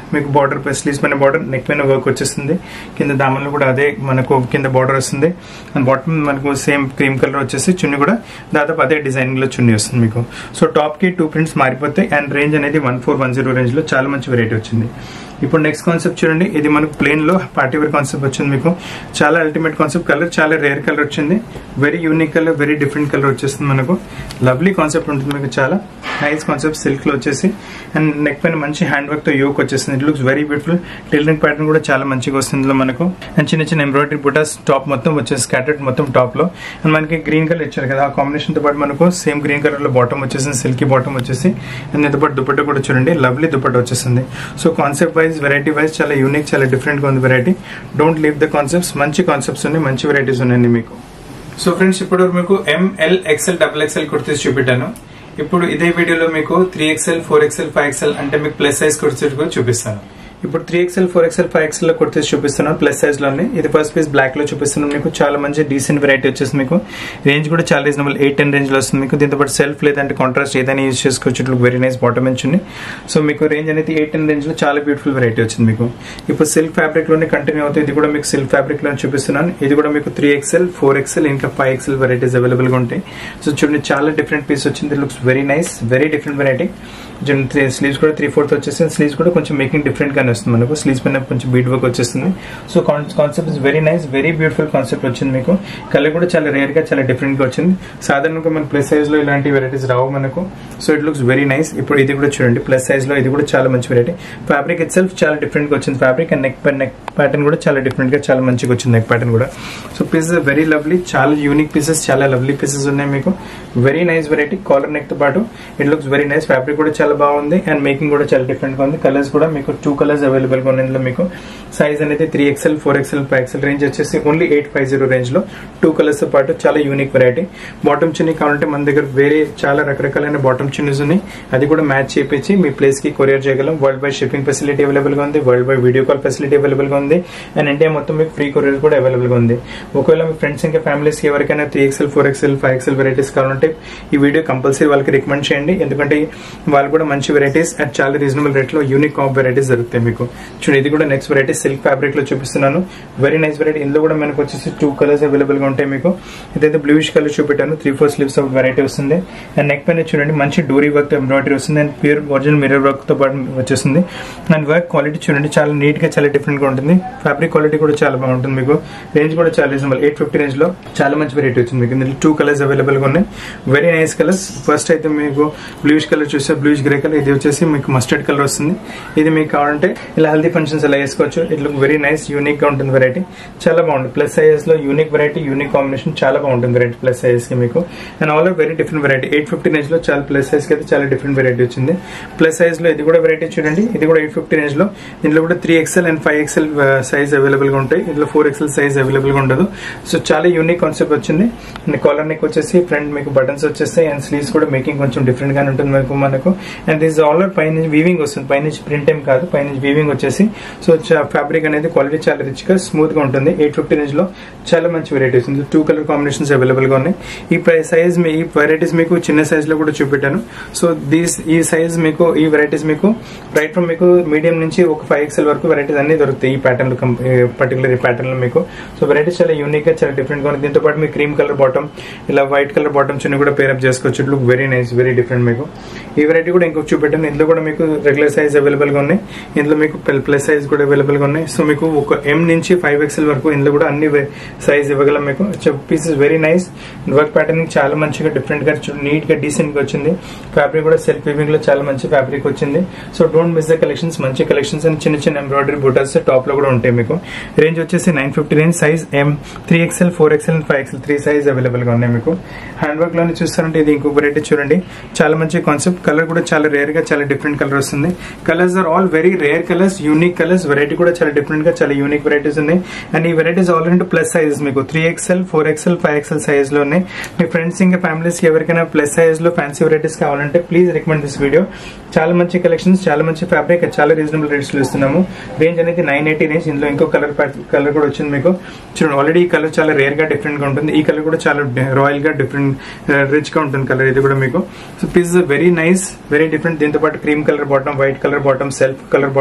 మీకు బార్డర్ స్లీవ్స్ పైన బార్డర్ నెక్ పైన వర్క్ వచ్చేస్తుంది కింద దామన్లో కూడా అదే మనకు కింద బార్డర్ వస్తుంది అండ్ బాటమ్ మనకు సేమ్ క్రీమ్ కలర్ వచ్చేసి చున్నీ కూడా దాదాపు అదే డిజైనింగ్ లో చున్నీ వస్తుంది మీకు సో టాప్ కి టూ ప్రింట్స్ మారిపోతాయి అండ్ రేంజ్ అనేది one four one zero range లో చాలా మంచి వెరైటీ వచ్చింది ఇప్పుడు నెక్స్ట్ కాన్సెప్ట్ చూడండి ఇది మనకు ప్లేన్ లో పార్టీ వేర్ కాన్సెప్ట్ వచ్చింది మీకు చాలా అల్టిమేట్ కాన్సెప్ట్ కలర్ చాలా రేర్ కలర్ వచ్చింది very unique colour very different colour వచ్చేస్తుంది మనకు లవ్లీ కాన్సెప్ట్ ఉంటుంది మీకు చాలా నైస్ కాన్సెప్ట్ సిల్క్ లో వచ్చేసి అండ్ నెక్ పైన మంచి హ్యాండ్ వర్క్ తో యోక్ వచ్చేస్తుంది it looks very beautiful tailoring pattern కూడా చాలా మంచిగా వస్తుంది ఇందులో మనకు అండ్ చిన్న చిన్న ఎంబ్రాయిడరీ బుటాస్ టాప్ మొత్తం వచ్చేసి స్కాటర్డ్ మొత్తం టాప్ లో అండ్ మనకి గ్రీన్ కలర్ ఇచ్చారు కదా ఆ కాంబినేషన్ తో పాటు మనకు సేమ్ గ్రీన్ కలర్ లో బాటమ్ వచ్చేసింది సిల్కీ బాటమ్ వచ్చేసి అండ్ దీంతో పాటు దుపట్ట కూడా చూడండి లవ్లీ దుపట్ట వచ్చేసింది so concept wise variety wise చాలా యూనిక్ చాలా డిఫరెంట్ గా ఉంది variety don't leave the concepts మంచి కాన్సెప్ట్స్ ఉన్నాయి మంచి వెరైటీస్ ఉన్నాయండి మీకు సో ఫ్రెండ్స్ ఇప్పుడు మీకు M L XL double XL kurtis చూపెట్టాను ఇప్పుడు ఇదే వీడియోలో మీకు three XL four XL five XL అంటే మీకు ప్లస్ సైజ్ కుర్తీస్ కూడా చూపిస్తాను ఇప్పుడు three XL four XL five XL లో కుర్తీస్ చూపిస్తున్నాను ప్లస్ సైజ్ లోనే ఇది ఫస్ట్ పీస్ బ్లాక్ లో చూపిస్తున్నాను మీకు చాలా మంచి డీసెంట్ వెరైటీ వచ్చేసి మీకు రేంజ్ కూడా చాలా రీజనబుల్ ఎయిట్ టెన్ రేంజ్ లో వస్తుంది మీకు దీంతో పాటు సెల్ఫ్ లేదంటే కాంట్రాస్ట్ ఏదైనా యూజ్ చేసుకోవచ్చు ఇట్లా వెరీ నైస్ బాటమ్ ఉంది సో మీకు రేంజ్ అనేది ఎయిట్ టెన్ రేంజ్ లో చాలా బ్యూటిఫుల్ వెరైటీ వచ్చింది మీకు ఇప్పుడు సిల్క్ ఫ్యాబ్రిక్ లోనే కంటిన్యూ అవుతుంది ఇది కూడా మీకు సిల్క్ ఫ్యాబ్రిక్ లో చూపిస్తున్నాను ఇది కూడా మీకు త్రీ ఎక్స్ఎల్ ఫోర్ ఎక్స్ఎల్ ఇంకా ఫైవ్ ఎక్స్ఎల్ వెరైటీస్ అవైలబుల్ గా ఉంటాయి సో చూడండి చాలా డిఫరెంట్ పీస్ వచ్చింది looks very nice very different variety sleeves కూడా త్రీ ఫోర్త్ వచ్చేసి స్లీవ్స్ కూడా కొంచెం మేకింగ్ డిఫరెంట్ గానే వస్తుంది మనకు స్లీవ్స్ పైన కొంచెం బీట్ వర్క్ వచ్చేస్తుంది so concept is very nice very beautiful concept వచ్చింది మీకు కలర్ కూడా చాలా రేర్ గా చాలా డిఫరెంట్ గా వచ్చింది సాధారణంగా మన ప్లస్ సైజ్ లో ఇలాంటి వెరైటీస్ రావు మనకు so it looks very nice ఇప్పుడు ఇది కూడా చూడండి ప్లస్ సైజ్ లో ఇది కూడా చాలా మంచి వెరైటీ ఫ్యాబ్రిక్ ఇట్ సెల్ఫ్ చాలా డిఫరెంట్ గా వచ్చింది fabric and neck neck pattern కూడా చాలా డిఫరెంట్ గా చాలా మంచిగా వచ్చింది నెక్ ప్యాటర్న్ కూడా సో పీసెస్ వెరీ లవ్లీ చాలా యూనిక్ పీసెస్ చాలా లవ్లీ పీసెస్ ఉన్నాయి మీకు very nice variety collar neck తో పాటు it looks very nice fabric కూడా చాలా బాగుంది అండ్ మేకింగ్ కూడా చాలా డిఫరెంట్ గా ఉంది కలర్స్ కూడా మీకు టూ కలర్స్ అవైలబుల్ గా ఉన్నాయి మీకు సైజ్ అనేది three XL four XL five XL range వచ్చేసి only eight five zero range లో టూ కలర్స్ తో పాటు చాలా యూనిక్ వెరైటీ బాటమ్ చున్నీ కావాలంటే మన దగ్గర వేరే చాలా రకరకాలైన బాటమ్ చున్నీస్ ఉన్నాయి అది కూడా మ్యాచ్ చేపించి మీ ప్లేస్ కి కొరియర్ చేయగలం world wide shipping facility available గా ఉంది world wide video call facility available గా ఉంది అండ్ ఇండియా మొత్తం మీకు ఫ్రీ కొరియర్ కూడా అవైలబుల్ గా ఉంది ఒకవేళ మీ ఫ్రెండ్స్ ఇంకా ఫ్యామిలీస్ కి ఎవరికైనా three XL four XL five XL varieties కావాలంటే ఈ వీడియో కంపల్సరీ వాళ్ళకి రికమెండ్ చేయండి ఎందుకంటే వాళ్ళు కూడా మంచి వెరైటీస్ అట్ చాలా రీజనబుల్ రేట్ లో యూనిక్ కాప్ వెరైటీస్ దొరుకుతాయి మీకు చూడండి ఇది కూడా నెక్స్ట్ వెరైటీ సిల్క్ ఫ్యాబ్రిక్ లో చూపిస్తున్నాను వెరీ నైస్ వెరైటీ ఇందులో కూడా మనకు వచ్చేసి టూ కలర్స్ అవైలబుల్ గా ఉంటాయి మీకు ఇదైతే బ్లూయిష్ కలర్ చూపెట్టాను three four sleeves of variety వస్తుంది అండ్ నెక్ పైన చూడండి మంచి డోరీ వర్క్ ఎంబ్రాయిడరీ వస్తుంది and pure original mirror work తో పాటు వచ్చేస్తుంది అండ్ వర్క్ క్వాలిటీ చూడండి చాలా నీట్ గా చాలా డిఫరెంట్ గా ఉంటుంది ఫ్యాబ్రిక్ క్వాలిటీ కూడా చాలా బాగుంటుంది మీకు రేంజ్ కూడా చాలా రీజనబుల్ ఎయిట్ ఫిఫ్టీ రేంజ్ లో చాలా మంచి వెరైటీ వచ్చింది మీకు ఇందులో టూ కలర్స్ అవైలబుల్ గా ఉన్నాయి వెరీ నైస్ కలర్స్ ఫస్ట్ అయితే మీకు బ్లూయిష్ కలర్ చూస్తే బ్లూయిష్ గ్రే కలర్ ఇది వచ్చేసి మీకు మస్టర్డ్ కలర్ వస్తుంది ఇది మీకు కావాలంటే ఇలా హెల్దీ ఫంక్షన్స్ ఎలా వేసుకోవచ్చు it look very nice unique గా ఉంటుంది వెరైటీ చాలా బాగుంటుంది ప్లస్ సైజెస్ లో యూనిక్ వెరైటీ యూనిక్ కాంబినేషన్ చాలా బాగుంటుంది వెరైటీ ప్లస్ సైజ్ కి మీకు and all very different variety eight fifty range లో చాలా ప్లస్ సైజ్ కి అయితే చాలా డిఫరెంట్ వెరైటీ వచ్చింది ప్లస్ సైజ్ లో ఇది కూడా వెరైటీ చూడండి ఇది కూడా ఎయిట్ ఫిఫ్టీ రేంజ్ లో దీంట్లో కూడా three XL and five XL size available గా ఉంటాయి ఇందులో ఫోర్ ఎక్స్ఎల్ సైజ్ అవైలబుల్ గా ఉండదు సో చాలా యూనిక్ కాన్సెప్ట్ వచ్చింది అండ్ కాలర్ నెక్ వచ్చేసి ఫ్రంట్ మీకు బటన్స్ వచ్చేస్తాయి అండ్ స్లీవ్స్ కూడా మేకింగ్ కొంచెం డిఫరెంట్ గానే ఉంటుంది మనకు మనకు అండ్ దిస్ ఆల్ పైనుంచి వీవింగ్ వస్తుంది పైనుంచి ప్రింట్ ఏం కాదు పైనుంచి వీవింగ్ వచ్చేసి సో ఫ్యాబ్రిక్ అనేది క్వాలిటీ చాలా రిచ్ గా స్మూత్ గా ఉంటుంది ఎయిట్ ఫిఫ్టీ రేంజ్ లో చాలా మంచి వెరైటీస్ ఉంది టూ కలర్ కాంబినేషన్స్ అవైలబుల్ గా ఉన్నాయి ఈ సైజ్ ఈ వెరైటీస్ మీకు చిన్న సైజ్ లో కూడా చూపెట్టాను సో దీస్ ఈ సైజ్ మీకు ఈ వెరైటీస్ మీకు రైట్ ఫ్రమ్ మీకు మీడియం నుంచి ఒక ఫైవ్ ఎక్స్ఎల్ వరకు వెరైటీస్ అన్ని దొరుకుతాయి ఈ ప్యాటర్న్ పర్టికులర్ ఈ ప్యాటర్న్ లో మీకు సో వెరైటీస్ చాలా యూనిక్ గా చాలా డిఫరెంట్ గా ఉంది దీంతో పాటు మీకు క్రీమ్ కలర్ బాటమ్ ఇలా వైట్ కలర్ బాటమ్ చిన్న కూడా పేరప్ చేసుకోవచ్చు look very nice very different మీకు ఈ వెరైటీ కూడా ఇంకొక చూపెట్టాను ఇందులో కూడా మీకు రెగ్యులర్ సైజ్ అవైలబుల్ గా ఉన్నాయి ఇందులో మీకు ప్లస్ సైజ్ కూడా అవైలబుల్ గా ఉన్నాయి సో మీకు ఒక ఎం నుంచి ఫైవ్ ఎక్స్ఎల్ వరకు ఇందులో కూడా అన్ని సైజ్ ఇవ్వగలం మీకు pieces very nice work pattern చాలా మంచిగా డిఫరెంట్ గా నీట్ గా డీసెంట్ గా వచ్చింది ఫ్యాబ్రిక్ కూడా సెల్ఫ్ వీవింగ్ లో చాలా మంచి ఫ్యాబ్రిక్ వచ్చింది so don't miss the collections మంచి కలెక్షన్స్ అండ్ చిన్న చిన్న ఎంబ్రాయిడరీ బూటాస్ టాప్ లో కూడా ఉంటాయి మీకు రేంజ్ వచ్చేసి nine fifty range size M three XL four XL five XL three size available గా ఉన్నాయి మీకు హ్యాండ్ వర్క్ లోనే చూస్తారంటే ఇది ఇంకొక వెరైటీ చూడండి చాలా మంచి కాన్సెప్ట్ కలర్ కూడా చాలా రేర్ గా చాలా డిఫరెంట్ కలర్ వస్తుంది colours are all very rare colours unique colours variety కూడా చాలా డిఫరెంట్ గా చాలా యూనిక్ వెరైటీస్ ఉన్నాయి అండ్ ఈ varieties all into plus sizes మీకు three XL four XL five XL size లో ఉన్నాయి మీ ఫ్రెండ్స్ ఇంకా ఫ్యామిలీస్ కి ఎవరికైనా ప్లస్ సైజ్ లో ఫ్యాన్సీ వెరైటీస్ కావాలంటే ప్లీజ్ రికమెండ్ దిస్ వీడియో చాలా మంచి కలెక్షన్స్ చాలా మంచి ఫ్యాబ్రిక్ చాలా రీజనబుల్ రేట్స్ లో ఇస్తున్నాము రేంజ్ అనేది నైన్ ఎయిటీ రేంజ్ ఇందులో ఇంకో కలర్ కలర్ కూడా వచ్చింది మీకు చూడండి ఆల్రెడీ ఈ కలర్ చాలా రేర్ గా డిఫరెంట్ గా ఉంటుంది ఈ కలర్ కూడా చాలా రాయల్ గా డిఫరెంట్ రిచ్ గా ఉంటుంది కలర్ ఇది కూడా మీకు so piece very nice very different దీంతో పాటు cream colour bottom white colour bottom self colour bottom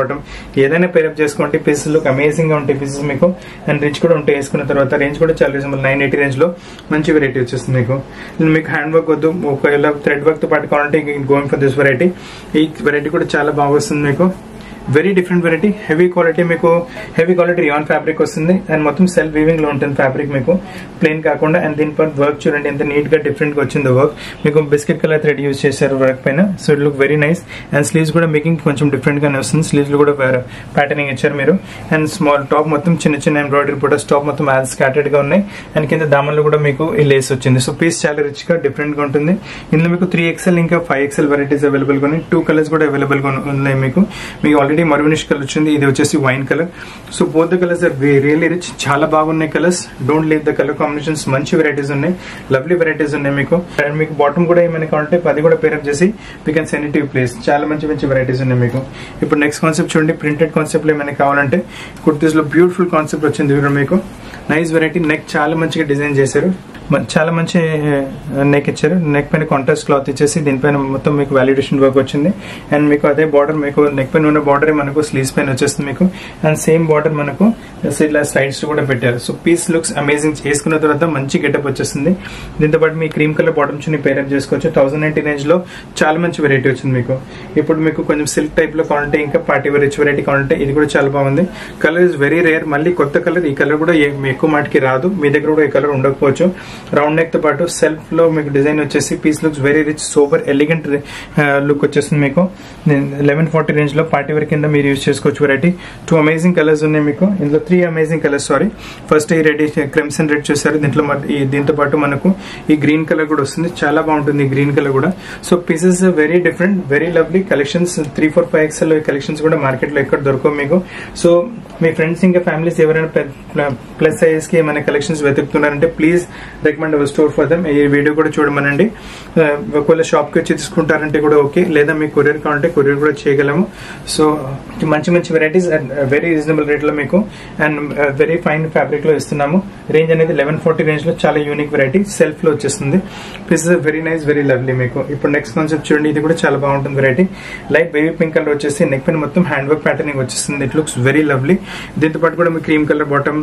bottom ఏదైనా పేరప్ చేసుకోండి పీసెస్ లుక్ అమేజింగ్ గా ఉంటాయి పీసెస్ మీకు అండ్ రిచ్ కూడా ఉంటాయి వేసుకున్న తర్వాత రేంజ్ కూడా చాలా రీజనబుల్ నైన్ ఎయిటీ రేంజ్ లో మంచి వెరైటీ వచ్చేస్తుంది మీకు And మీకు హ్యాండ్ వర్క్ వద్దు ఒకవేళ థ్రెడ్ వర్క్ తో పాటు కావాలంటే గోయింగ్ ఫర్ దిస్ వెరైటీ ఈ వెరైటీ కూడా చాలా బాగా వస్తుంది మీకు very different variety heavy quality మీకు హెవీ క్వాలిటీ రియాన్ ఫ్యాబ్రిక్ వస్తుంది అండ్ మొత్తం సెల్ఫ్ వీవింగ్ లో ఉంటుంది ఫ్యాబ్రిక్ మీకు ప్లెయిన్ కాకుండా అండ్ దీనిపై వర్క్ చూడండి ఎంత నీట్ గా డిఫరెంట్ గా వచ్చింది వర్క్ మీకు బిస్కెట్ కలర్ థ్రెడ్ యూజ్ చేశారు వర్క్ పైన so it look very nice and sleeves కూడా మేకింగ్ కొంచెం డిఫరెంట్ గానే వస్తుంది స్లీవ్స్ లో కూడా ప్యాటర్నింగ్ ఇచ్చారు మీరు అండ్ స్మాల్ టాప్ మొత్తం చిన్న చిన్న ఎంబ్రాయిడరీ కూడా టాప్ మొత్తం యాజ్ స్కాటెడ్ గా ఉన్నాయి అండ్ కింద దామన్లో కూడా మీకు ఈ లేస్ వచ్చింది సో పీస్ చాలా రిచ్ గా డిఫరెంట్ గా ఉంటుంది ఇందులో మీకు త్రీ ఎక్స్ఎల్ ఇంకా ఫైవ్ ఎక్స్ఎల్ వెరైటీస్ అవైలబుల్ గా ఉన్నాయి టూ కలర్స్ కూడా అవైలబుల్ గా ఉన్నాయి మీకు మీకు ఆల్రెడీ మరూనిష్ కలర్ వచ్చింది ఇది వచ్చేసి wine colour so both the colours are really rich చాలా బాగున్నాయి colours don't leave the colour combinations మంచి వెరైటీస్ ఉన్నాయి లవ్లీ వెరైటీస్ ఉన్నాయి మీకు అండ్ మీకు బాటమ్ కూడా ఏమైనా కావాలంటే అది కూడా పేరప్ చేసి we can send it place చాలా మంచి మంచి వెరైటీస్ ఉన్నాయి మీకు ఇప్పుడు నెక్స్ట్ కాన్సెప్ట్ చూడండి ప్రింటెడ్ కాన్సెప్ట్ లో ఏమైనా కావాలంటే కుర్తీస్ లో బ్యూటిఫుల్ కాన్సెప్ట్ వచ్చింది ఇక్కడ మీకు నైస్ వెరైటీ నెక్ చాలా మంచిగా డిజైన్ చేశారు మ- చాలా మంచి నెక్ ఇచ్చారు నెక్ పైన కాంట్రాస్ట్ క్లాత్ ఇచ్చేసి దీనిపైన మొత్తం మీకు వాల్యుడేషన్ వర్క్ వచ్చింది అండ్ మీకు అదే బార్డర్ మీకు నెక్ పైన ఉన్న బార్డర్ మనకు స్లీవ్స్ పైన వచ్చేస్తుంది మీకు అండ్ సేమ్ బార్డర్ మనకు ఇలా సైడ్స్ కూడా పెట్టారు సో పీస్ లుక్స్ అమేజింగ్ చేసుకున్న తర్వాత మంచి గెటప్ వచ్చేస్తుంది దీంతో పాటు మీ cream colour bottom chunni pair up చేసుకోవచ్చు థౌసండ్ నైన్టీ రేంజ్ లో చాలా మంచి వెరైటీ వచ్చింది మీకు ఇప్పుడు మీకు కొంచెం సిల్క్ టైప్ లో కావాలంటే ఇంకా పార్టీ వేర్ రిచ్ వెరైటీ కావాలంటే ఇది కూడా చాలా బాగుంది కలర్ ఇస్ వెరీ రేర్ మళ్ళీ కొత్త కలర్ ఈ కలర్ కూడా ఏ- ఎక్కువ మాటికి రాదు మీ దగ్గర కూడా ఈ కలర్ ఉండకపోవచ్చు రౌండ్ నెక్ తో పాటు సెల్ఫ్ లో మీకు డిజైన్ వచ్చేసి piece looks very rich super elegant look వచ్చేస్తుంది మీకు లెవెన్ ఫార్టీ రేంజ్ లో పార్టీ వేర్ కింద మీరు యూజ్ చేసుకోవచ్చు వెరైటీ టూ అమేజింగ్ కలర్స్ ఉన్నాయి మీకు ఇందులో three amazing colours sorry first ఈ రెడ్ క్రిమ్సన్ రెడ్ చూసారు దీంట్లో మన- ఈ దీంతో పాటు మనకు ఈ గ్రీన్ కలర్ కూడా వస్తుంది చాలా బాగుంటుంది ఈ గ్రీన్ కలర్ కూడా so pieces very different very lovely collections three four five XL collections కూడా మార్కెట్ లో ఎక్కడ దొరకవు మీకు సో మీ ఫ్రెండ్స్ ఇంకా ఫ్యామిలీస్ ఎవరైనా ప్లస్ సైజ్ కి ఏమైనా కలెక్షన్స్ వెతుకుతున్నారంటే please recommend our store for them ఈ వీడియో కూడా చూడమనండి ఆ, ఒకవేళ షాప్ కి వచ్చి తీసుకుంటారంటే కూడా ఓకే లేదా మీకు కొరియర్ కావాలంటే కొరియర్ కూడా చేయగలము సో మంచి మంచి varieties and very reasonable rate లో మీకు అండ్ వెరీ ఫైన్ ఫ్యాబ్రిక్ లో ఇస్తున్నాము రేంజ్ అనేది లెవెన్ ఫార్టీ రేంజ్ లో చాలా యూనిక్ వెరైటీ సెల్ఫ్ లో వచ్చేస్తుంది pieces very nice very lovely మీకు ఇప్పుడు నెక్స్ట్ కాన్సెప్ట్ చూడండి ఇది కూడా చాలా బాగుంటుంది variety light baby pink colour వచ్చేసి నెక్ పైన మొత్తం హ్యాండ్ వర్క్ ప్యాటర్నింగ్ వచ్చేస్తుంది ఇట్ లుక్స్ వెరీ లవ్లీ దీంతో పాటు కూడా మీ క్రీమ్ కలర్ బాటమ్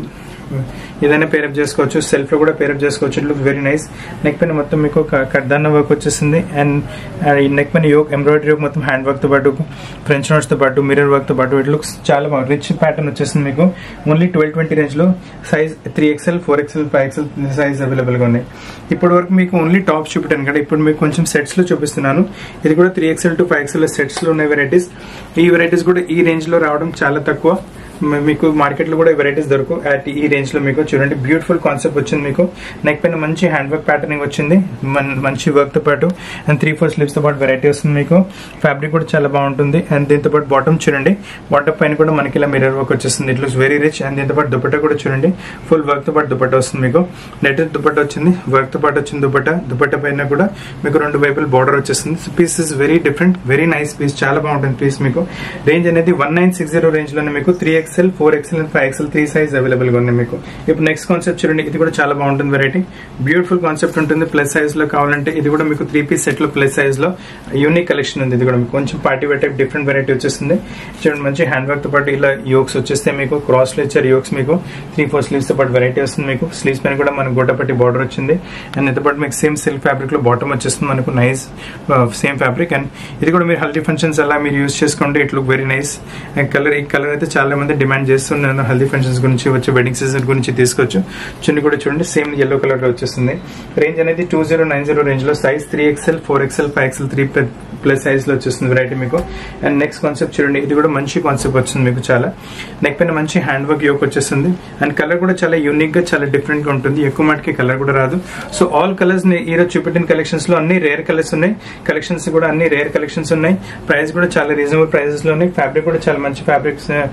ఏదైనా పేరప్ చేసుకోవచ్చు సెల్ఫ్ లో కూడా పేరప్ చేసుకోవచ్చు it look very nice neck పైన మొత్తం మీకు కడ్దాన్న వర్క్ వచ్చేసింది అండ్ ఈ నెక్ పైన యోక్ ఎంబ్రాయిడరీ యోక్ మొత్తం హ్యాండ్ వర్క్ తో పాటు ఫ్రెంచ్ నోట్స్ తో పాటు మిరర్ వర్క్ తో పాటు ఇట్ లుక్స్ చాలా బాగుంది రిచ్ ప్యాటర్న్ వచ్చేసింది మీకు ఓన్లీ ట్వెల్వ్ ట్వంటీ రేంజ్ లో size three XL four XL five XL size available గా ఉన్నాయి ఇప్పటి వరకు మీకు ఓన్లీ టాప్స్ చూపెట్టాను కదా ఇప్పుడు మీకు కొంచెం సెట్స్ లో చూపిస్తున్నాను ఇది కూడా three XL to five XL sets లో ఉన్న వెరైటీస్ ఈ వెరైటీస్ కూడా ఈ రేంజ్ లో రావడం చాలా తక్కువ మ- మీకు మార్కెట్ లో కూడా వెరైటీస్ దొరకవు అట్ ఈ రేంజ్ లో మీకు చూడండి బ్యూటిఫుల్ కాన్సెప్ట్ వచ్చింది మీకు నెక్ పైన మంచి హ్యాండ్ వర్క్ ప్యాటర్నింగ్ వచ్చింది మన్- మంచి వర్క్ తో పాటు అండ్ త్రీ ఫోర్ స్లీవ్స్ తో పాటు వెరైటీ వస్తుంది మీకు ఫ్యాబ్రిక్ కూడా చాలా బాగుంటుంది అండ్ దీంతో పాటు బాటమ్ చూడండి బాటమ్ పైన కూడా మనకి ఇలా మిర్రర్ వర్క్ వచ్చేస్తుంది it looks very rich and దీంతో పాటు దుపట్టా కూడా చూడండి ఫుల్ వర్క్ తో పాటు దుపట్టా వస్తుంది మీకు నెట్ దుపట్టా వచ్చింది వర్క్ తో పాటు వచ్చింది దుపట్టా దుపట్టా పైన కూడా మీకు రెండు వైపులు బార్డర్ వచ్చేస్తుంది piece is very different very nice piece చాలా బాగుంటుంది పీస్ మీకు రేంజ్ అనేది one nine six zero range లోనే మీకు three XL four XL and five XL three size available గా ఉన్నాయి మీకు ఇప్పుడు నెక్స్ట్ కాన్సెప్ట్ చూడండి ఇది కూడా చాలా బాగుంటుంది వెరైటీ బ్యూటిఫుల్ కాన్సెప్ట్ ఉంటుంది ప్లస్ సైజ్ లో కావాలంటే ఇది కూడా మీకు త్రీ పీస్ సెట్ లో ప్లస్ సైజ్ లో యూనిక్ కలెక్షన్ ఉంది ఇది కూడా మీకు కొంచెం party wear type different variety వచ్చేస్తుంది చూడండి మంచి హ్యాండ్ వర్క్ తో పాటు ఇలా యోక్స్ వచ్చేస్తే మీకు క్రాస్ లో ఇచ్చారు యోక్స్ మీకు త్రీ ఫోర్ స్లీవ్స్ తో పాటు వెరైటీ వస్తుంది మీకు స్లీవ్స్ పైన కూడా మనకు గొట్టపట్టి బార్డర్ వచ్చింది అండ్ దీంతో పాటు మీకు సేమ్ సిల్క్ ఫ్యాబ్రిక్ లో బాటమ్ వచ్చేస్తుంది మనకు నైస్ సేమ్ ఫ్యాబ్రిక్ అండ్ ఇది కూడా మీరు హల్దీ ఫంక్షన్స్ అలా మీరు యూస్ చేసుకుంటే it look very nice colour ఈ కలర్ అయితే చాలా మంది డిమాండ్ చేస్తున్నారు హల్దీ ఫంక్షన్స్ గురించి వచ్చే వెడ్డింగ్ సీజన్ గురించి తీసుకోవచ్చు చున్ని కూడా చూడండి సేమ్ ఎల్లో కలర్ లో వచ్చేస్తుంది రేంజ్ అనేది two zero nine zero range లో size three XL four XL five XL three plus size లో వచ్చేస్తుంది వెరైటీ మీకు అండ్ నెక్స్ట్ కాన్సెప్ట్ చూడండి ఇది కూడా మంచి కాన్సెప్ట్ వచ్చింది మీకు చాలా నెక్ పైన మంచి హ్యాండ్ వర్క్ యోక్ వచ్చేస్తుంది అండ్ కలర్ కూడా చాలా యూనిక్ గా చాలా డిఫరెంట్ గా ఉంటుంది ఎక్కువ మటుకి కలర్ కూడా రాదు సో ఆల్ కలర్స్ ని ఈ రోజు చూపెట్టిన కలెక్షన్స్ లో అన్ని రేర్ కలర్స్ ఉన్నాయి కలెక్షన్స్ కూడా అన్ని రేర్ కలెక్షన్స్ ఉన్నాయి ప్రైస్ కూడా చాలా రీజనబుల్ ప్రైసెస్ లో ఉన్నాయి ఫ్యాబ్రిక్ కూడా చాలా మంచి ఫ్యాబ్రిక్స్ యూజ్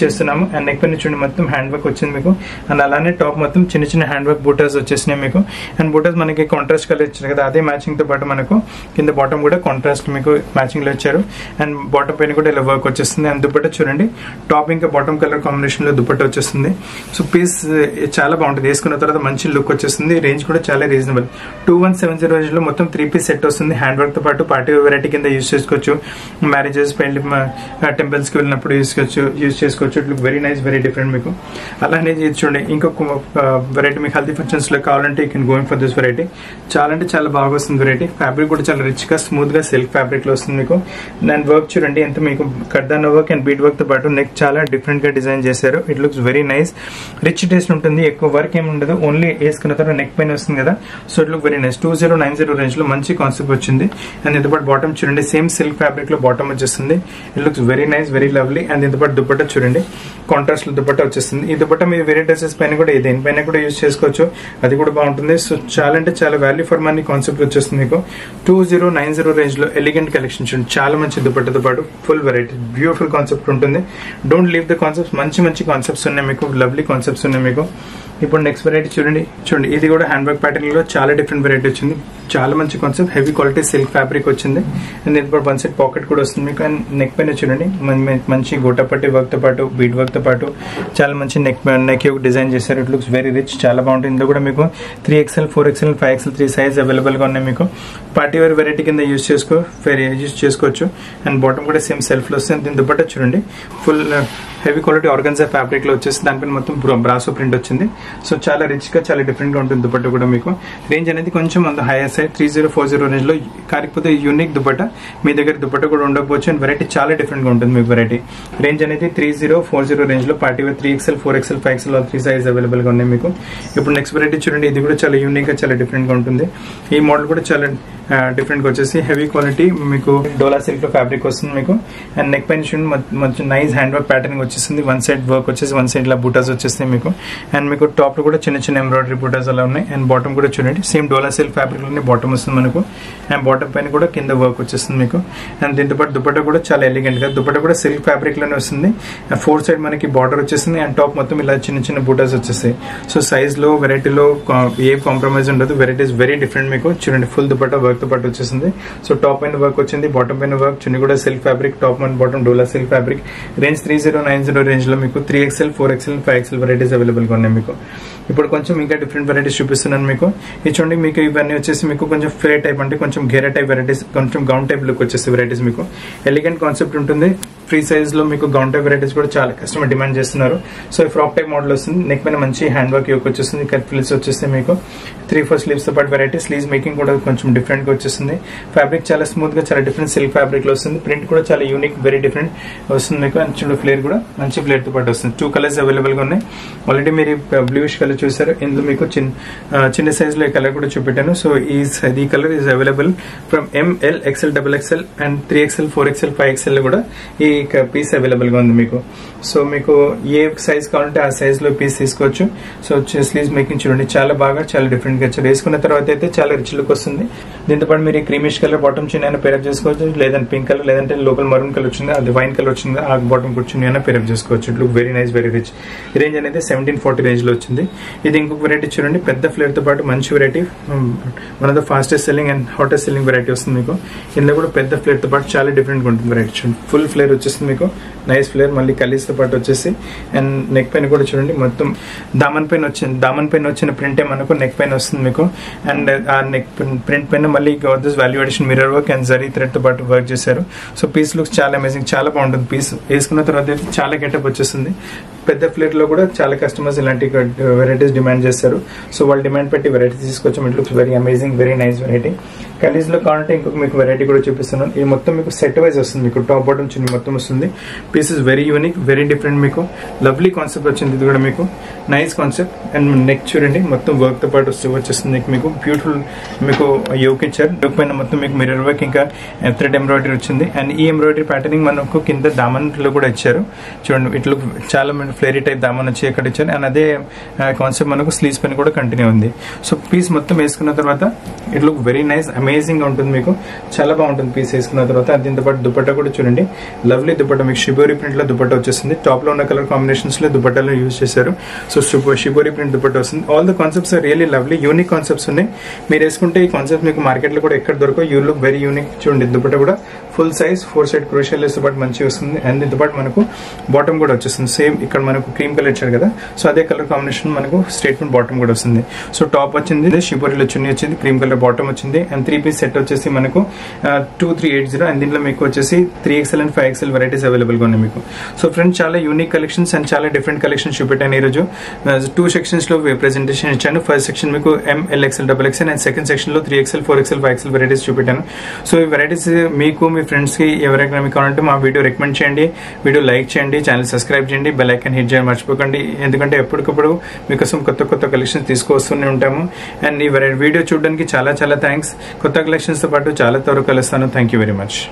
చేస్తున్నాము అండ్ నెక్ పైన చూడండి మొత్తం హ్యాండ్ వర్క్ వచ్చింది మీకు అండ్ అలానే టాప్ మొత్తం చిన్న చిన్న హ్యాండ్ వర్క్ బూటాస్ వచ్చేసినాయి మీకు అండ్ బూటాస్ మనకి కాంట్రాస్ట్ కలర్ ఇచ్చారు కదా అదే మ్యాచింగ్ తో పాటు మనకు కింద బాటమ్ కూడా కాంట్రాస్ట్ మీకు మ్యాచింగ్ లో ఇచ్చారు అండ్ బాటమ్ పైన కూడా ఇలా వర్క్ వచ్చేస్తుంది అండ్ దుపట్ట చూడండి టాప్ ఇంకా బాటమ్ కలర్ కాంబినేషన్ లో దుపట్ట వచ్చేస్తుంది సో పీస్ చాలా బాగుంటుంది వేసుకున్న తర్వాత మంచి లుక్ వచ్చేస్తుంది రేంజ్ కూడా చాలా reasonable two one seven zero range లో మొత్తం త్రీ పీస్ సెట్ వస్తుంది హ్యాండ్ వర్క్ తో పాటు పార్టీ వెరైటీ కింద యూస్ చేసుకోవచ్చు మ్యారేజెస్ పెళ్లి టెంపుల్స్ కి వెళ్ళినప్పుడు యూస్ చేసుకోవచ్చు యూస్ చేసుకోవచ్చు it look very nice very different మీకు అలానే ఇది చూడండి ఇంకొక వెరైటీ మీకు హెల్తీ ఫంక్షన్స్ లో కావాలంటే you can going for this variety చాలా అంటే చాలా బాగా వస్తుంది వెరైటీ ఫ్యాబ్రిక్ కూడా చాలా రిచ్ గా స్మూత్ గా సిల్క్ ఫ్యాబ్రిక్ లో వస్తుంది మీకు దాని వర్క్ చూడండి ఎంత మీకు కడ్దాన వర్క్ అండ్ బీట్ వర్క్ తో పాటు నెక్ చాలా డిఫరెంట్ గా డిజైన్ చేశారు it looks very nice rich taste ఉంటుంది ఎక్కువ వర్క్ ఏమి ఉండదు ఓన్లీ వేసుకున్న తర్వాత నెక్ పైన వస్తుంది కదా so it look very nice two zero nine zero range లో మంచి కాన్సెప్ట్ వచ్చింది అండ్ ఇంత పాటు బాటమ్ చూడండి సేమ్ సిల్క్ ఫ్యాబ్రిక్ లో బాటమ్ వచ్చేస్తుంది it looks very nice very lovely and ఇంత పాటు దుపట్ట చూడండి కాంట్రాస్ట్ లో దుపట్ట వచ్చేస్తుంది ఈ దుపట్ట మీరు వేరే డ్రెస్సెస్ పైన కూడా దేనిపైన కూడా యూస్ చేసుకోవచ్చు అది కూడా బాగుంటుంది సో చాలా అంటే చాలా వాల్యూ ఫర్ మనీ కాన్సెప్ట్ వచ్చేస్తుంది మీకు two zero nine zero range లో ఎలిగెంట్ కలెక్షన్ చూడండి చాలా మంచి దుపట్టతో పాటు ఫుల్ వెరైటీ బ్యూటిఫుల్ కాన్సెప్ట్ ఉంటుంది డోంట్ లీవ్ ద కాన్సెప్ట్స్ మంచి మంచి కాన్సెప్ట్స్ ఉన్నాయి మీకు లవ్లీ కాన్సెప్ట్స్ ఉన్నాయి మీకు ఇప్పుడు నెక్స్ట్ వెరైటీ చూడండి చూడండి ఇది కూడా హ్యాండ్ వర్క్ ప్యాటర్న్ లో చాలా డిఫరెంట్ వెరైటీ వచ్చింది చాలా మంచి concept heavy quality silk fabric వచ్చింది అండ్ దీని పాటు వన్ సెట్ పాకెట్ కూడా వస్తుంది మీకు అండ్ నెక్ పైన చూడండి మం- మంచి గోటపట్టి వర్క్ తో పాటు బీట్ వర్క్ తో పాటు చాలా మంచి నెక్ నెక్ డిజైన్ చేశారు ఇట్ లుక్స్ వెరీ రిచ్ చాలా బాగుంటుంది ఇందులో కూడా మీకు three XL four XL five XL three size available గా ఉన్నాయి మీకు పార్టీ వేర్ వెరైటీ కింద యూస్ చేసుకో వెరీ యూస్ చేసుకోవచ్చు అండ్ బాటమ్ కూడా సేమ్ సెల్ఫ్ లో వస్తుంది దీని దుపట్ట చూడండి full heavy quality organza fabric లో వచ్చేసి దానిపైన మొత్తం బ్రాసో ప్రింట్ వచ్చింది సో చాలా రిచ్ గా చాలా డిఫరెంట్ గా ఉంటుంది దుపట్ట కూడా మీకు రేంజ్ అనేది కొంచెం అంత higher side three zero four zero range లో కాకపోతే యూనిక్ దుపట్ట మీ దగ్గర దుపట్ట కూడా ఉండకపోవచ్చు అండ్ వెరైటీ చాలా డిఫరెంట్ గా ఉంటుంది మీకు వెరైటీ రేంజ్ అనేది three zero four zero range లో party wear three XL four XL five XL three size available గా ఉన్నాయి మీకు ఇప్పుడు నెక్స్ట్ వెరైటీ చూడండి ఇది కూడా చాలా యూనిక్ గా చాలా డిఫరెంట్ గా ఉంటుంది ఈ మోడల్ కూడా చాలా డిఫరెంట్ గా వచ్చేసి హెవీ క్వాలిటీ మీకు డోలా సిల్క్ లో ఫ్యాబ్రిక్ వస్తుంది మీకు అండ్ నెక్ పైన చూడండి మొ- మంచి నైస్ హ్యాండ్ వర్క్ ప్యాటర్న్ వచ్చేసింది వన్ సైడ్ వర్క్ వచ్చేసి వన్ సైడ్ ఇలా బూటాస్ వచ్చేస్తాయి మీకు అండ్ మీకు టాప్ లో కూడా చిన్న చిన్న ఎంబ్రాయిడరీ బూటాస్ అలా ఉన్నాయి అండ్ బాటమ్ కూడా చూడండి సేమ్ డోలా సిల్క్ ఫ్యాబ్రిక్ లోనే బాటమ్ వస్తుంది మనకు అండ్ బాటమ్ పైన కూడా కింద వర్క్ వచ్చేస్తుంది మీకు అండ్ దీంతో పాటు దుపట్టా కూడా చాలా ఎలిగెంట్ గా దుపట్టా కూడా సిల్క్ ఫ్యాబ్రిక్ లోనే వస్తుంది ఫోర్ సైడ్ మనకి బార్డర్ వచ్చేసింది అండ్ టాప్ మొత్తం ఇలా చిన్న చిన్న బూటాస్ వచ్చేస్తాయి సో సైజ్ లో వెరైటీలో ఏ కాంప్రమైజ్ ఉండదు వెరైటీస్ వెరీ డిఫరెంట్ మీకు చూడండి ఫుల్ దుపట్టా వర్క్ తో పాటు వచ్చేసింది సో టాప్ పైన వర్క్ వచ్చింది బాటమ్ పైన వర్క్ చున్ని కూడా silk fabric top and bottom డోలా silk fabric range three zero nine zero range లో మీకు three XL four XL five XL varieties available గా ఉన్నాయి మీకు ఇప్పుడు కొంచెం ఇంకా డిఫరెంట్ వెరైటీస్ చూపిస్తున్నాను మీకు ఇది చూడండి మీకు ఇవన్నీ వచ్చేసి మీకు కొంచెం ఫ్లే టైప్ అంటే కొంచెం గేరా టైప్ వెరైటీస్ కొంచెం గౌన్ టైప్ లుక్ వచ్చేసి వెరైటీస్ మీకు ఎలిగెంట్ కాన్సెప్ట్ ఉంటుంది ఫ్రీ సైజ్ లో మీకు గౌన్ టైప్ వెరైటీస్ కూడా చాలా కస్టమర్ డిమాండ్ చేస్తున్నారు సో ఈ ఫ్రాక్ టైప్ మోడల్ వస్తుంది నెక్ పైన మంచి హ్యాండ్ వర్క్ యోక్ వచ్చేస్తుంది కట్ ఫ్లిల్స్ వచ్చేస్తే మీకు త్రీ ఫోర్ స్లీవ్స్ తో పాటు వెరైటీ స్లీవ్స్ మేకింగ్ కూడా కొంచెం డిఫరెంట్ గా వచ్చేస్తుంది ఫ్యాబ్రిక్ చాలా స్మూత్ గా చాలా డిఫరెంట్ సిల్క్ ఫ్యాబ్రిక్ లో వస్తుంది ప్రింట్ కూడా చాలా యూనిక్ వెరీ డిఫరెంట్ వస్తుంది మీకు అండ్ చూడు ఫ్లేర్ కూడా మంచి ఫ్లేర్ తో పాటు వస్తుంది టూ కలర్స్ అవైలబుల్ గా ఉన్నాయి ఆల్రెడీ మీరు బ్లూయిష్ కలర్ చూసారు ఇందులో మీకు చిన్న ఆ, చిన్న సైజ్ లో ఈ కలర్ కూడా చూపెట్టాను సో ఈ స- ఈ colour is available from M L XL double XL and three XL four XL five XL కూడా ఈ పీస్ అవైలబుల్ గా ఉంది మీకు సో మీకు ఏ సైజ్ కావాలంటే ఆ సైజ్ లో పీస్ తీసుకోవచ్చు సో స్లీవ్స్ మేకింగ్ చూడండి చాలా బాగా చాలా డిఫరెంట్ గా వచ్చారు వేసుకున్న తర్వాత అయితే చాలా రిచ్ లుక్ వస్తుంది దీంతో పాటు మీరు క్రీమిష్ కలర్ బాటమ్ చిన్న అయినా పేరప్ చేసుకోవచ్చు లేదంటే పింక్ కలర్ లేదంటే లోకల్ మరూన్ కలర్ వచ్చింది అది వైన్ కలర్ వచ్చింది ఆ బాటమ్ కూర్చుని అయినా పేరప్ చేసుకోవచ్చు it look very nice very rich range అనేది సెవెంటీన్ ఫార్టీ రేంజ్ లో వచ్చింది ఇది ఇంకొక వెరైటీ చూడండి పెద్ద ఫ్లేర్ తో పాటు మంచి variety one of the fastest selling and hottest selling variety వస్తుంది మీకు ఇందులో కూడా పెద్ద ఫ్లేర్ తో పాటు చాలా డిఫరెంట్ గా ఉంటుంది వెరైటీ చూడండి ఫుల్ ఫ్లేర్ వచ్చేస్తుంది మీకు నైస్ ఫ్లేర్ మళ్ళీ కలీస్ తో పాటు వచ్చేసి అండ్ నెక్ పైన కూడా చూడండి మొత్తం దామన్ పైన వచ్చింది దామన్ పైన వచ్చిన ప్రింటే మనకు నెక్ పైన వస్తుంది మీకు అండ్ ఆ నెక్ ప్రింట్ పైన మళ్ళీ this value addition mirror work and zari thread తో పాటు వర్క్ చేశారు సో పీస్ లుక్స్ చాలా అమేజింగ్ చాలా బాగుంటుంది పీస్ వేసుకున్న తర్వాత అయితే చాలా గెటప్ వచ్చేస్తుంది పెద్ద ఫ్లేర్ లో కూడా చాలా కస్టమర్స్ ఇలాంటి వెరైటీస్ డిమాండ్ చేస్తారు సో వాళ్ళు డిమాండ్ పెట్టి వెరైటీస్ తీసుకొచ్చాం it looks very amazing very nice variety కలీజ్ లో కావాలంటే ఇంకొక మీకు వెరైటీ కూడా చూపిస్తున్నాను ఇది మొత్తం మీకు సెట్ వైజ్ వస్తుంది మీకు టాప్ బాటమ్ చిన్న మొత్తం వస్తుంది piece is very unique very different మీకు లవ్లీ కాన్సెప్ట్ వచ్చింది ఇది కూడా మీకు నైస్ కాన్సెప్ట్ అండ్ నెక్ చూడండి మొత్తం వర్క్ తో పాటు వస్తూ వచ్చేస్తుంది మీకు బ్యూటిఫుల్ మీకు యోక్ ఇచ్చారు యోక్ పైన మొత్తం మీకు మిర్రర్ వర్క్ ఇంకా థ్రెడ్ ఎంబ్రాయిడరీ వచ్చింది అండ్ ఈ ఎంబ్రాయిడరీ ప్యాటర్నింగ్ మనకు కింద దామన్ లో కూడా ఇచ్చారు చూడండి ఇట్లా చాలా ఫ్లేరీ టైప్ దామన్ వచ్చి ఎక్కడ ఇచ్చారు అండ్ అదే కాన్సెప్ట్ మనకు స్లీవ్స్ పైన కూడా కంటిన్యూ ఉంది సో పీస్ మొత్తం వేసుకున్న తర్వాత it look very nice amazing ఉంటుంది మీకు చాలా బాగుంటుంది పీస్ వేసుకున్న తర్వాత దీంతో పాటు దుపట్టా కూడా చూడండి లవ్లీ దుపట్టా మీకు షిబోరి ప్రింట్ లో దుపట్టా వచ్చేస్తుంది టాప్ లో ఉన్న కలర్ కాంబినేషన్స్ లో దుపట్టాలో యూజ్ చేశారు సో షిబోరి ప్రింట్ దుపట్టా వస్తుంది all the concepts are really lovely unique concepts ఉన్నాయి మీరు వేసుకుంటే ఈ కాన్సెప్ట్ మీకు మార్కెట్ లో కూడా ఎక్కడ దొరకవు యూ లుక్ వెరీ యూనిక్ చూడండి దుపట్టా కూడా ఫుల్ సైజ్ ఫోర్ సైడ్ క్రూషియల్ తో పాటు మంచిగా వస్తుంది అండ్ దీంతో పాటు మనకు బాటమ్ కూడా వచ్చేస్తుంది సేమ్ ఇక్కడ మనకు క్రీమ్ కలర్ ఇచ్చారు కదా సో అదే కలర్ కాంబినేషన్ మనకు స్టేట్మెంట్ బాటమ్ కూడా వస్తుంది సో టాప్ వచ్చింది షిబోరిలో చున్నీ వచ్చింది క్రీమ్ కలర్ బాటమ్ వచ్చింది అండ్ త్రీ పీస్ సెట్ వచ్చేసి మనకు two three eight zero and దీంట్లో మీకు వచ్చేసి three XL and five XL varieties available గా ఉన్నాయి మీకు సో ఫ్రెండ్స్ చాలా యూనిక్ కలెక్షన్స్ అండ్ చాలా డిఫరెంట్ కలెక్షన్స్ చూపెట్టాను ఈరోజు టూ సెక్షన్స్ లో ప్రెజెంటేషన్ ఇచ్చాను ఫస్ట్ సెక్షన్ మీకు M L XL double XL and second section లో three XL four XL five XL varieties చూపెట్టాను సో ఈ వెరైటీస్ మీకు మీ ఫ్రెండ్స్ కి ఎవరైనా మీకు కావాలంటే మా వీడియో రికమెండ్ చేయండి వీడియో లైక్ చేయండి ఛానల్ సబ్స్క్రైబ్ చేయండి బెల్ ఐకాన్ హిట్ చేయడం మర్చిపోకండి ఎందుకంటే ఎప్పటికప్పుడు మీకోసం కొత్త కొత్త కలెక్షన్స్ తీసుకొస్తూనే ఉంటాము అండ్ ఈ వీడియో చూడడానికి చాలా చాలా థ్యాంక్స్ కొత్త కలెక్షన్స్ తో పాటు చాలా త్వరగా కలుస్తాను థ్యాంక్ యూ వెరీ మచ్